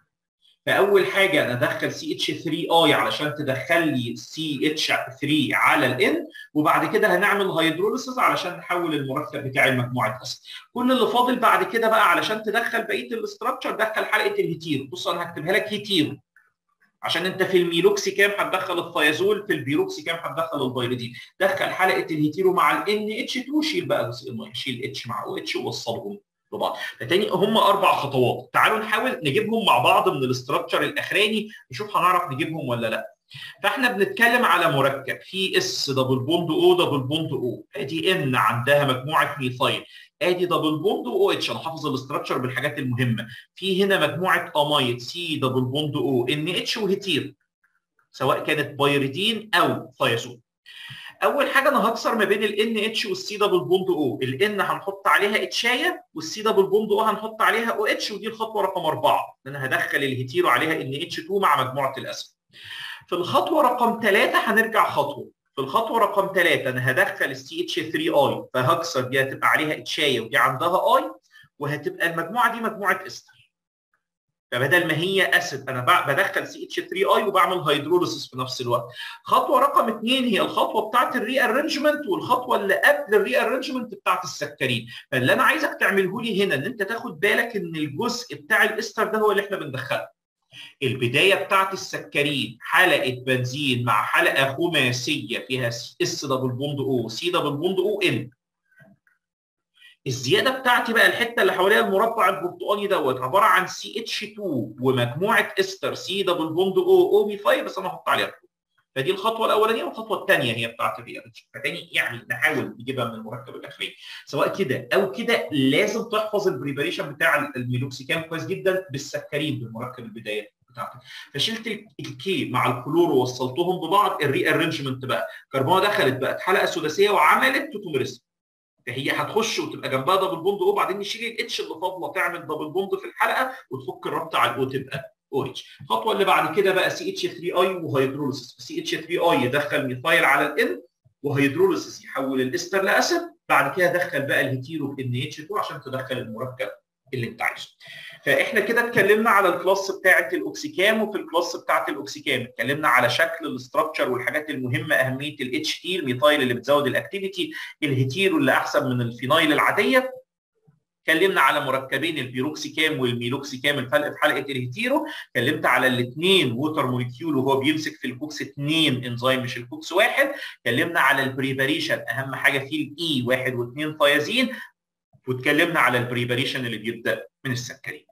فاول حاجه انا ادخل سي اتش 3 اي علشان تدخل لي سي اتش 3 على الان وبعد كده هنعمل هيدروليسيس علشان نحول المركب بتاعي لمجموعه اسيد كل اللي فاضل بعد كده بقى علشان تدخل بقيه الاستراكشر دخل حلقه الهيتيرو بص انا هكتبها لك هيتيرو عشان انت في الميلوكسي كام هتدخل الثيازول في البيروكسي كام هتدخل البيريدين دخل حلقه الهيتيرو مع الان اتش 2 شيل بقى جزء الميه شيل اتش مع او اتش ووصلهم ببعض فتاني هم اربع خطوات تعالوا نحاول نجيبهم مع بعض من الاستراكشر الاخراني نشوف هنعرف نجيبهم ولا لا فاحنا بنتكلم على مركب فيه اس دبل بوند او دبل بوند او ادي ان عندها مجموعه ميثايل ادي دبل بوند او اتش انا حافظ الاستراكشر بالحاجات المهمه في هنا مجموعه امايد سي دبل بوند او ان اتش وهيتير سواء كانت بايريدين او ثيازول اول حاجه انا هكسر ما بين الان اتش والسي دبل بوند او الان هنحط عليها اتشايه والسي دبل بوند او هنحط عليها او اتش ودي الخطوه رقم اربعه انا هدخل الهيتيرو عليها ان اتش 2 مع مجموعه الاسيد في الخطوه رقم ثلاثه هنرجع خطوه في الخطوه رقم ثلاثه انا هدخل السي اتش 3 اي فهكسر دي هتبقى عليها اتشايه ودي عندها اي وهتبقى المجموعه دي مجموعه استر فبدل ما هي اسيد انا بدخل سي اتش 3 اي وبعمل هيدروليسيس في نفس الوقت. خطوه رقم اثنين هي الخطوه بتاعت الري ارنجمنت والخطوه اللي قبل الري ارنجمنت بتاعت السكرين. فاللي انا عايزك تعمله لي هنا ان انت تاخد بالك ان الجزء بتاع الاستر ده هو اللي احنا بندخله. البدايه بتاعت السكرين حلقه بنزين مع حلقه خماسيه فيها اس دبل بوند او سي دبل بوند او ان. الزياده بتاعتي بقى الحته اللي حواليها المربع البرتقاني دوت عباره عن سي اتش 2 ومجموعه استر سي دبل بوند او او مي 5 بس انا هحط عليها فدي الخطوه الاولانيه والخطوه الثانيه هي بتاعت الريارينج فتاني يعني نحاول نجيبها من المركب الاخراني سواء كده او كده لازم تحفظ البريباريشن بتاع الميلوكسيكام كويس جدا بالسكرين بالمركب البدايه بتاعتك فشلت الكي مع الكلور ووصلتهم ببعض الري ارينجمنت بقى كربونه دخلت بقت حلقه سداسيه وعملت توتوميرس فهي هتخش وتبقى جنبها دبل بوند او وبعدين نشيل الاتش اللي فاضله تعمل دبل بوند في الحلقه وتفك الرابطه على الاو تبقى او اتش الخطوه اللي بعد كده بقى سي اتش 3 اي وهيدروليسيس سي اتش 3 اي يدخل ميثايل على الان وهيدروليسيس يحول الاستر لاسيد بعد كده دخل بقى الهيتيرو بان اتش 2 عشان تدخل المركب اللي انت عايزه فاحنا كده اتكلمنا على الكلاس بتاعه الاوكسيكام وفي الكلاس بتاعه الاوكسيكام اتكلمنا على شكل الاستراكشر والحاجات المهمه اهميه الاتش تي الميثايل اللي بتزود الاكتيفيتي الهيتيرو اللي احسن من الفينايل العاديه اتكلمنا على مركبين البيروكسيكام والميلوكسيكام الفرق في حلقه الهيتيرو اتكلمت على الاثنين ووتر موليكيول وهو بيمسك في الكوكس اثنين انزيم مش الكوكس واحد اتكلمنا على البريباريشن اهم حاجه فيه الاي واحد واثنين ثيازين واتكلمنا على البريباريشن اللي بيبدا من السكرين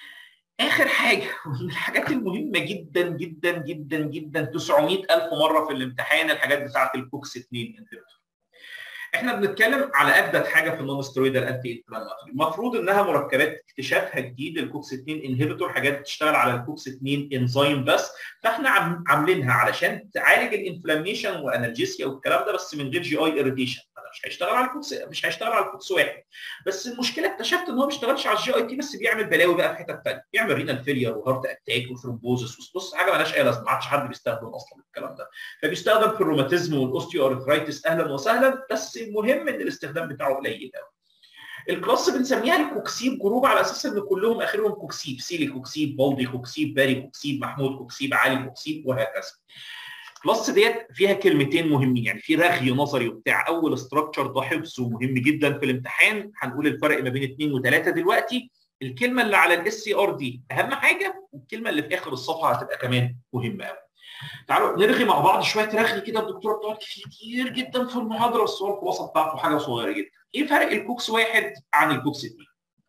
اخر حاجه ومن الحاجات المهمه جدا جدا جدا جدا 900000 مره في الامتحان الحاجات بتاعه الكوكس 2 انهبيتور احنا بنتكلم على اجدد حاجه في النون ستيرويدال انتي انفلاماتوري المفروض انها مركبات اكتشافها جديد الكوكس 2 انهبيتور حاجات بتشتغل على الكوكس 2 انزيم بس فاحنا عاملينها علشان تعالج الانفلاميشن وانالجيسيا والكلام ده بس من غير جي اي اريتيشن مش هيشتغل على الكوكس مش هيشتغل على الكوكس واحد بس المشكله اكتشفت ان هو ما بيشتغلش على الجي اي تي بس بيعمل بلاوي بقى في حتت ثانيه بيعمل رينال فيلير وهارت اتاك وثرومبوزس بص حاجه مالهاش اي لازمه ما عادش حد بيستخدم اصلا الكلام ده فبيستخدم في الروماتيزم والاوستيو ارثرايتس اهلا وسهلا بس المهم ان الاستخدام بتاعه قليل قوي الكلاس بنسميها الكوكسيب جروب على اساس ان كلهم اخرهم كوكسيب سيلي كوكسيب بولدي كوكسيب باري كوكسيب محمود كوكسيب علي كوكسيب وهكذا الكلاس ديت فيها كلمتين مهمين يعني في رغي نظري وبتاع اول استراكشر ده حفظه مهم جدا في الامتحان هنقول الفرق ما بين اثنين وثلاثه دلوقتي الكلمه اللي على الاس سي ار دي اهم حاجه والكلمه اللي في اخر الصفحه هتبقى كمان مهمه قوي تعالوا نرغي مع بعض شويه رغي كده الدكتوره بتقعد كتير جدا في المحاضره بس هو الخلاصه بتاعته حاجه صغيره جدا ايه فرق الكوكس واحد عن الكوكس اثنين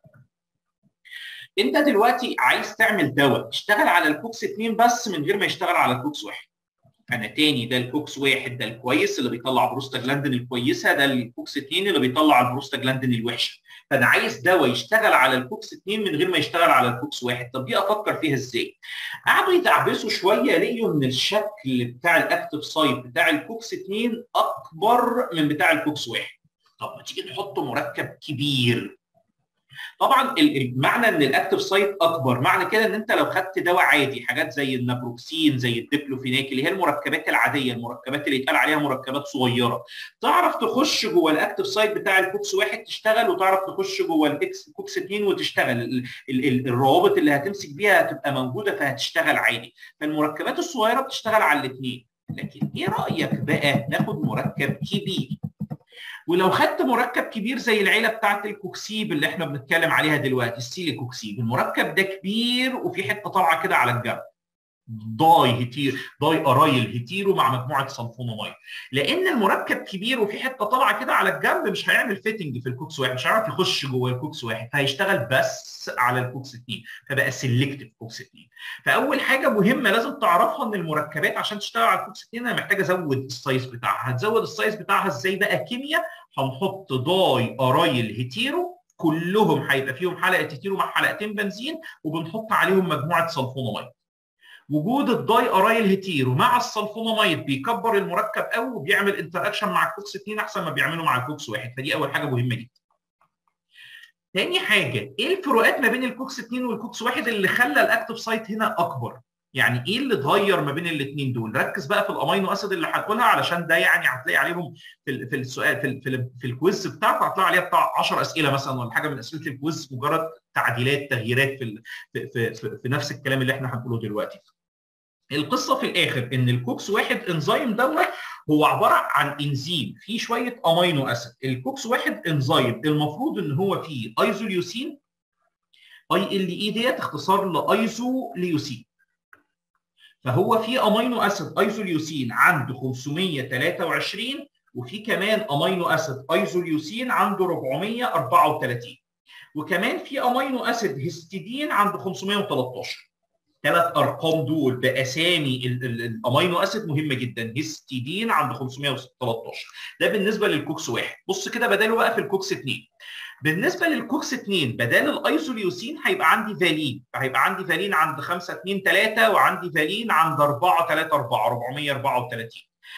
انت دلوقتي عايز تعمل دواء يشتغل على الكوكس اثنين بس من غير ما يشتغل على الكوكس واحد انا تاني ده الكوكس واحد ده الكويس اللي بيطلع بروستاجلاندين الكويسه ده الكوكس اثنين اللي بيطلع البروستاجلاندين الوحشه فانا عايز دواء يشتغل على الكوكس اثنين من غير ما يشتغل على الكوكس واحد طب دي افكر فيها ازاي؟ قعدوا يدعبسوا شويه لقيوا ان الشكل بتاع الاكتف سايت بتاع الكوكس اثنين اكبر من بتاع الكوكس واحد طب ما تيجي نحط مركب كبير طبعا معنى ان الاكتف سايت اكبر معنى كده ان انت لو خدت دواء عادي حاجات زي النابروكسين زي الديكلوفيناك اللي هي المركبات العاديه المركبات اللي يتقال عليها مركبات صغيره تعرف تخش جوه الاكتف سايت بتاع الكوكس واحد تشتغل وتعرف تخش جوه الاكس كوكس اثنين وتشتغل ال ال ال الروابط اللي هتمسك بيها هتبقى موجوده فهتشتغل عادي فالمركبات الصغيره بتشتغل على الاثنين لكن ايه رايك بقى ناخد مركب كبير ولو خدت مركب كبير زي العيله بتاعت الكوكسيب اللي احنا بنتكلم عليها دلوقتي السيلي كوكسيب المركب ده كبير وفي حته طالعه كده على الجنب داي هيتير داي ارايل هيتيرو مع مجموعه سلفوناميد لان المركب كبير وفي حته طالعه كده على الجنب مش هيعمل فيتنج في الكوكس واحد مش هيعرف يخش جوه الكوكس واحد فهيشتغل بس على الكوكس اثنين فبقى سيلكتيف كوكس اثنين فاول حاجه مهمه لازم تعرفها ان المركبات عشان تشتغل على الكوكس اثنين انا محتاج ازود السايز بتاعها هتزود السايز بتاعها ازاي بقى كيمياء هنحط داي ارايل هيتيرو كلهم هيبقى فيهم حلقه هيتيرو مع حلقتين بنزين وبنحط عليهم مجموعه سلفوناميد وجود الداي ارايل هيتيرو مع السلفوناميد بيكبر المركب قوي وبيعمل انتراكشن مع الكوكس 2 احسن ما بيعمله مع الكوكس واحد فدي اول حاجه مهمه جدا. تاني حاجه ايه الفروقات ما بين الكوكس 2 والكوكس واحد اللي خلى الاكتف سايت هنا اكبر؟ يعني ايه اللي اتغير ما بين الاثنين دول؟ ركز بقى في الامينو اسيد اللي هتقولها علشان ده يعني هتلاقي عليهم في في السؤال في, في, في الكويز بتاعك هتلاقي عليها بتاع 10 اسئله مثلا ولا حاجه من اسئله الكويز مجرد تعديلات تغييرات في في, في, في, في نفس الكلام اللي احنا هنقوله دلوقتي. القصه في الاخر ان الكوكس واحد انزيم دوت هو عباره عن انزيم فيه شويه امينو اسيد الكوكس واحد انزيم المفروض ان هو فيه ايزوليوسين اي ال اي ديت اختصار لايزوليوسين فهو في امينو اسيد ايزوليوسين عنده 523 وفي كمان امينو اسيد ايزوليوسين عنده 434 وكمان في امينو اسيد هيستidine عنده 513 الثلاث ارقام دول باسامي الامينو اسيد مهمه جدا هيستيدين عند 513 ده بالنسبه للكوكس واحد بص كده بداله بقى في الكوكس 2 بالنسبه للكوكس 2 بدال الايزوليوسين هيبقى عندي فالين فهيبقى عندي فالين عند 5 2 3 وعندي فالين عند 4 3 4 434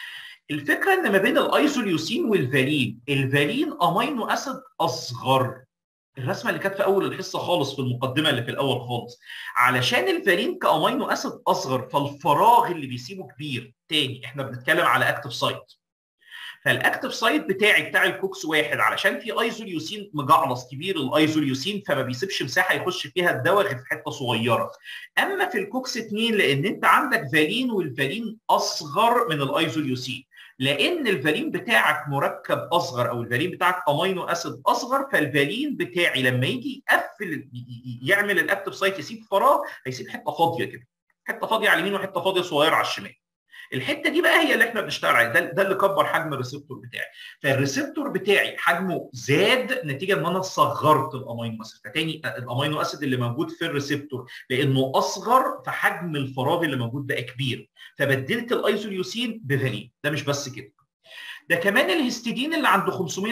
الفكره ان ما بين الايزوليوسين والفالين الفالين امينو اسيد اصغر الرسمه اللي كانت في اول الحصه خالص في المقدمه اللي في الاول خالص علشان الفالين كامينو اسيد اصغر فالفراغ اللي بيسيبه كبير تاني احنا بنتكلم على اكتف سايت فالاكتف سايت بتاعي بتاع الكوكس واحد علشان في ايزوليوسين مجعلص كبير الايزوليوسين فما بيسيبش مساحه يخش فيها الدواء غير في حته صغيره اما في الكوكس 2 لان انت عندك فالين والفالين اصغر من الايزوليوسين لان الفالين بتاعك مركب اصغر او الفالين بتاعك امينو اسيد اصغر فالفالين بتاعي لما يجي يقفل يعمل الاكتف سايت يسيب فراغ هيسيب حته فاضيه كده حته فاضيه على اليمين وحته فاضيه صغيره على الشمال الحته دي بقى هي اللي احنا بنشتغل عليها ده, ده اللي كبر حجم الريسبتور بتاعي فالريسبتور بتاعي حجمه زاد نتيجه ان انا صغرت الامينو اسيد فتاني الامينو اسيد اللي موجود في الريسبتور لانه اصغر فحجم الفراغ اللي موجود بقى كبير فبدلت الايزوليوسين بفالين ده مش بس كده ده كمان الهستidine اللي عنده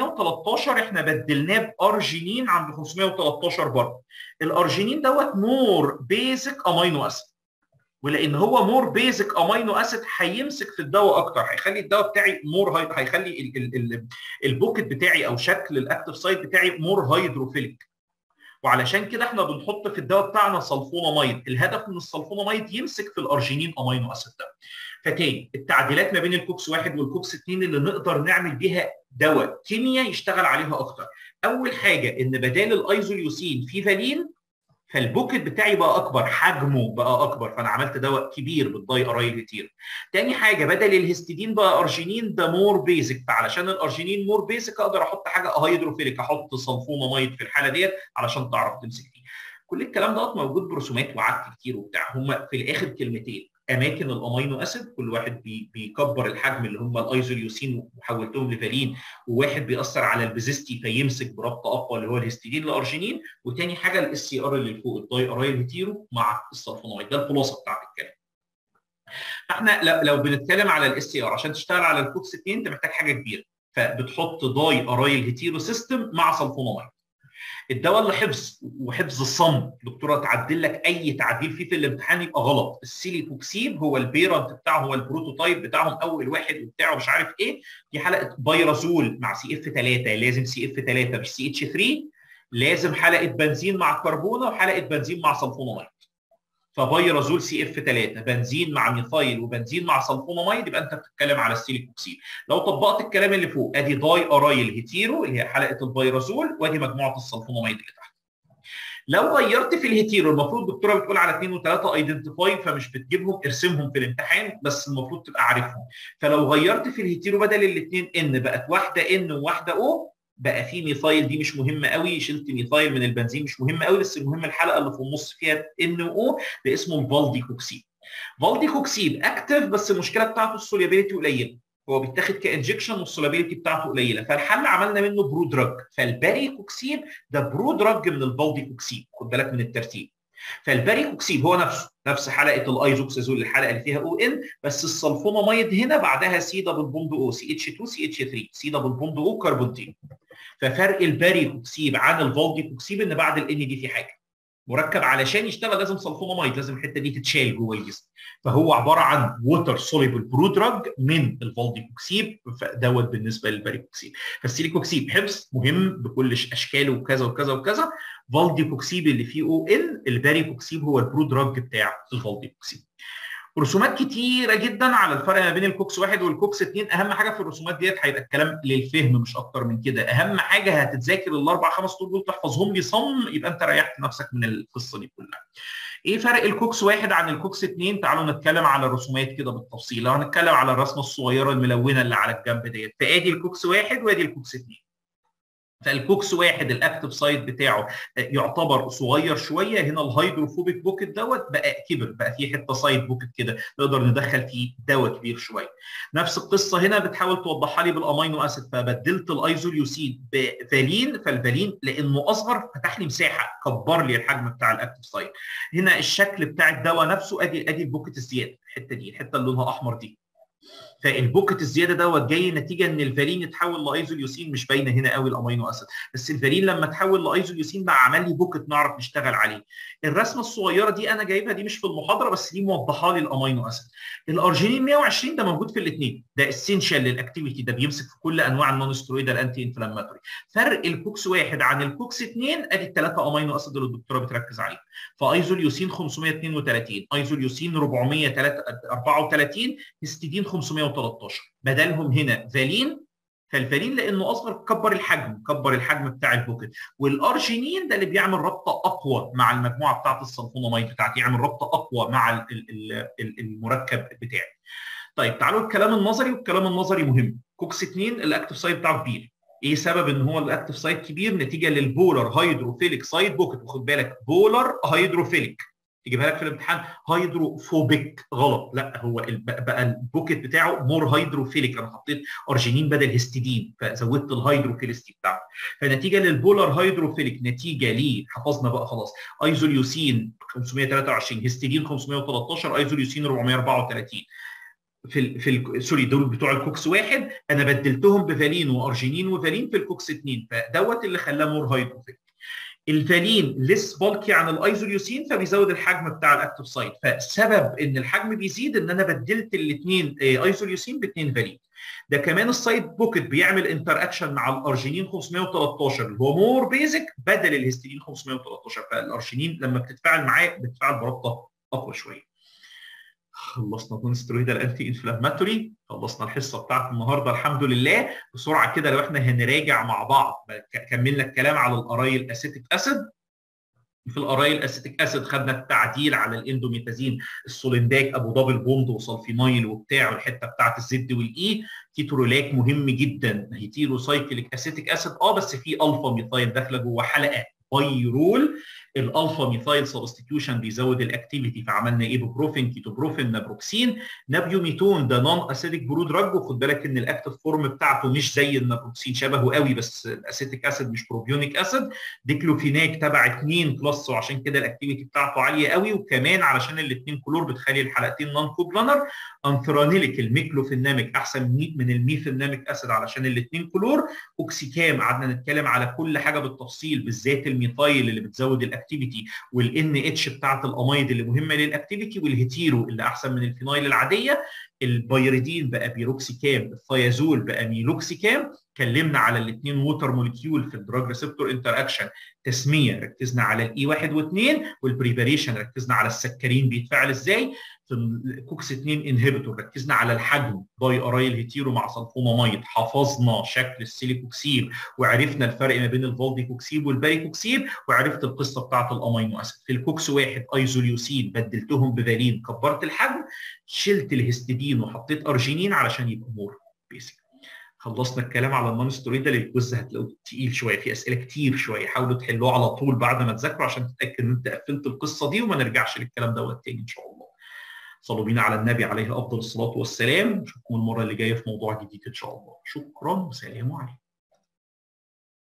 513 احنا بدلناه بارجينين عنده 513 برضه الارجينين دوت مور بيزك امينو اسيد ولان هو مور بيزك امينو اسيد هيمسك في الدواء اكتر هيخلي الدواء بتاعي مور هاي... هيخلي ال... ال... ال... البوكت بتاعي او شكل الاكتف سايت بتاعي مور هيدروفيليك وعلشان كده احنا بنحط في الدواء بتاعنا سلفوناميد الهدف من السلفوناميد يمسك في الارجينين امينو اسيد ده فتاني التعديلات ما بين الكوكس واحد والكوكس اثنين اللي نقدر نعمل بيها دواء كيمياء يشتغل عليها اكتر اول حاجه ان بدال الايزوليوسين في فالين فالبوكت بتاعي بقى اكبر حجمه بقى اكبر فانا عملت دواء كبير بالداي ارايل كتير تاني حاجه بدل الهستidine بقى ارجينين ده مور بيزك فعلشان الارجينين مور بيزك اقدر احط حاجه هيدروفيليك احط سلفوناميد في الحاله ديت علشان تعرف تمسك فيه كل الكلام دوت موجود برسومات وعدت كتير وبتاع هم في الاخر كلمتين اماكن الامينو اسيد كل واحد بي بيكبر الحجم اللي هم الايزوليوسين وحولتهم لفالين وواحد بيأثر على البيزيستي فيمسك بربط اقوى اللي هو الهستidine الارجينين وتاني حاجه الاس سي ار اللي فوق الداي ارايل هيتيرو مع السلفوناميد ده الخلاصه بتاعت الكلام احنا لو بنتكلم على الاس سي ار عشان تشتغل على الكوكس 2 انت محتاج حاجه كبيره فبتحط داي ارايل هيتيرو سيستم مع سلفوناميد الدواء اللي حفظ وحفظ الصم دكتوره تعدل لك اي تعديل فيه في الامتحان يبقى غلط السيليكوكسيب هو البيرنت بتاعه هو البروتوتايب بتاعهم اول واحد وبتاعه مش عارف ايه دي حلقه بايرازول مع سي اف 3 لازم سي اف 3 مش سي اتش 3 لازم حلقه بنزين مع كربونه وحلقه بنزين مع سلفوناميد فبايرازول سي اف 3 بنزين مع ميثايل وبنزين مع سلفوناميد يبقى انت بتتكلم على السيليكوكسيد لو طبقت الكلام اللي فوق ادي داي ارايل هيتيرو اللي هي حلقه البايرازول وادي مجموعه السلفوناميد اللي تحت لو غيرت في الهيتيرو المفروض الدكتوره بتقول على اثنين وثلاثه ايدنتيفاي فمش بتجيبهم ارسمهم في الامتحان بس المفروض تبقى عارفهم فلو غيرت في الهيتيرو بدل الاثنين ان بقت واحده ان وواحده او بقى في ميثايل دي مش مهمه قوي شلت ميثايل من البنزين مش مهم قوي بس المهم الحلقه اللي في النص فيها ان او ده اسمه الفالدي كوكسيب فالدي كوكسيب اكتف بس المشكله بتاعته السوليابيلتي قليله هو بيتاخد كانجكشن والسولابيلتي بتاعته قليله فالحل عملنا منه برو دراج فالباري كوكسيب ده برو دراج من الفالدي كوكسيب خد بالك من الترتيب فالباري كوكسيب هو نفسه نفس حلقه الايزوكسازول الحلقه اللي فيها او ان بس السلفوناميد هنا بعدها سي دبل بوند او سي اتش 2 سي اتش 3 سي دبل بوند او كربونتين ففرق الباري كوكسيب عن الفالدي كوكسيب ان بعد الان دي في حاجه مركب علشان يشتغل لازم سلفوناميد لازم الحته دي تتشال جوه الجسم فهو عباره عن ووتر سوليبل برو دراج من الفالدي كوكسيب دوت بالنسبه للباري كوكسيب فالسيليكوكسيب حفظ مهم بكل اشكاله وكذا وكذا وكذا فالدي كوكسيب اللي فيه او ان الباري كوكسيب هو البرو دراج بتاع الفالدي كوكسيب رسومات كتيره جدا على الفرق ما بين الكوكس واحد والكوكس اثنين اهم حاجه في الرسومات ديت هيبقى الكلام للفهم مش اكتر من كده اهم حاجه هتتذاكر الاربع خمس طول دول تحفظهم لي صم يبقى انت ريحت نفسك من القصه دي كلها ايه فرق الكوكس واحد عن الكوكس اثنين تعالوا نتكلم على الرسومات كده بالتفصيل لو هنتكلم على الرسمه الصغيره الملونه اللي على الجنب ديت فادي الكوكس واحد وادي الكوكس اثنين فالكوكس واحد الاكتف سايت بتاعه يعتبر صغير شويه هنا الهيدروفوبيك بوكيت دوت بقى كبر بقى فيه حته سايد بوكيت كده نقدر ندخل فيه دواء كبير شويه نفس القصه هنا بتحاول توضحها لي بالامينو اسيد فبدلت الايزوليوسين بفالين فالفالين لانه اصغر فتح لي مساحه كبر لي الحجم بتاع الاكتف سايت هنا الشكل بتاع الدواء نفسه ادي ادي البوكيت الزياده الحته دي الحته اللي لونها احمر دي فالبوكت الزياده دوت جاي نتيجه ان الفالين اتحول لايزوليوسين مش باينه هنا قوي الامينو اسيد بس الفالين لما اتحول لايزوليوسين بقى عمل لي بوكت نعرف نشتغل عليه الرسمه الصغيره دي انا جايبها دي مش في المحاضره بس دي موضحه لي الامينو اسيد الارجينين 120 ده موجود في الاثنين ده اسينشال للاكتيفيتي ده بيمسك في كل انواع النون سترويدال انتي انفلاماتوري فرق الكوكس واحد عن الكوكس اثنين ادي الثلاثه امينو اسيد اللي الدكتوره بتركز عليه فايزوليوسين 532 ايزوليوسين 434 هيستidine 513 بدلهم هنا فالين فالفالين لانه اصغر كبر الحجم كبر الحجم بتاع البوكت والارجينين ده اللي بيعمل رابطه اقوى مع المجموعه بتاعه السلفوناميد بتاعتي يعمل رابطه اقوى مع المركب بتاعي طيب تعالوا الكلام النظري والكلام النظري مهم كوكس 2 الاكتف سايت بتاعه كبير ايه سبب ان هو الاكتف سايت كبير نتيجه للبولر هيدروفيليك سايت بوكت وخد بالك بولر هيدروفيليك يجيبها لك في الامتحان هيدروفوبيك غلط لا هو بقى البوكيت بتاعه مور هيدروفيليك انا حطيت ارجينين بدل هيستidine فزودت الهيدروفيلستي بتاعته فنتيجه للبولر هيدروفيليك نتيجه ليه حفظنا بقى خلاص ايزوليوسين 523 هيستidine 513 ايزوليوسين 434 في ال في ال سوري دول بتوع الكوكس واحد انا بدلتهم بفالين وارجينين وفالين في الكوكس اثنين فدوت اللي خلاه مور هيدروفيليك الفالين ليس بالكي عن الايزوليوسين فبيزود الحجم بتاع الاكتف سايت فسبب ان الحجم بيزيد ان انا بدلت الاثنين ايزوليوسين باثنين فالين ده كمان السايد بوكيت بيعمل انتر اكشن مع الارجينين 513 اللي هو مور بيزك بدل الهستidine 513 فالارجينين لما بتتفاعل معاه بتتفاعل برابطه اقوى شويه خلصنا نون سترويدال انتي انفلاماتوري خلصنا الحصه بتاعت النهارده الحمد لله بسرعه كده لو احنا هنراجع مع بعض كملنا الكلام على الارايل اسيتيك اسيد في الارايل اسيتيك اسيد خدنا التعديل على الاندوميتازين السولنداك ابو دبل بوند وسلفينايل وبتاع والحته بتاعت الزد والاي تيترولاك مهم جدا هيتيرو سايكليك اسيتيك اسيد اه بس في الفا ميثايل داخله جوه حلقه بايرول الالفا ميثايل سبستيتيوشن بيزود الاكتيفيتي فعملنا ايبوبروفين كيتوبروفين نابروكسين نابيوميتون ده نون اسيتيك برو دراج وخد بالك ان الاكتف فورم بتاعته مش زي النابروكسين شبهه قوي بس الاسيتيك اسيد مش بروبيونيك اسيد ديكلوفيناك تبع اثنين كلاس وعشان كده الاكتيفيتي بتاعته عاليه قوي وكمان علشان الاثنين كلور بتخلي الحلقتين نون كوبلانر انثرانيليك الميكلوفيناميك احسن من الميثيلناميك اسيد علشان الاثنين كلور اوكسيكام قعدنا نتكلم على كل حاجه بالتفصيل بالذات الميثايل اللي بتزود الاكتيفيتي والان اتش بتاعت الامايد اللي مهمه للاكتيفيتي والهيتيرو اللي احسن من الفينايل العاديه البيريدين بقى بيروكسيكام الثيازول بقى ميلوكسيكام اتكلمنا على الاثنين ووتر موليكيول في الدراج ريسبتور انتر اكشن تسميه ركزنا على الاي 1 و2 والبريباريشن ركزنا على السكرين بيتفاعل ازاي في الكوكس 2 انهبيتور ركزنا على الحجم باي ارايل هيتيرو مع سلفوناميد حفظنا شكل السيليكوكسيب وعرفنا الفرق ما بين الفالديكوكسيب والباريكوكسيب وعرفت القصه بتاعت الامينو اسيد في الكوكس واحد ايزوليوسين بدلتهم بفالين كبرت الحجم شلت الهستidine وحطيت ارجينين علشان يبقى مور بيسك خلصنا الكلام على النون سترويدال الجزء هتلاقوه تقيل شويه في اسئله كتير شويه حاولوا تحلوه على طول بعد ما تذاكروا عشان تتاكد ان انت قفلت القصه دي وما نرجعش للكلام دوت تاني ان شاء الله صلوا بينا على النبي عليه افضل الصلاه والسلام نشوفكم المره اللي جايه في موضوع جديد ان شاء الله شكرا وسلام عليكم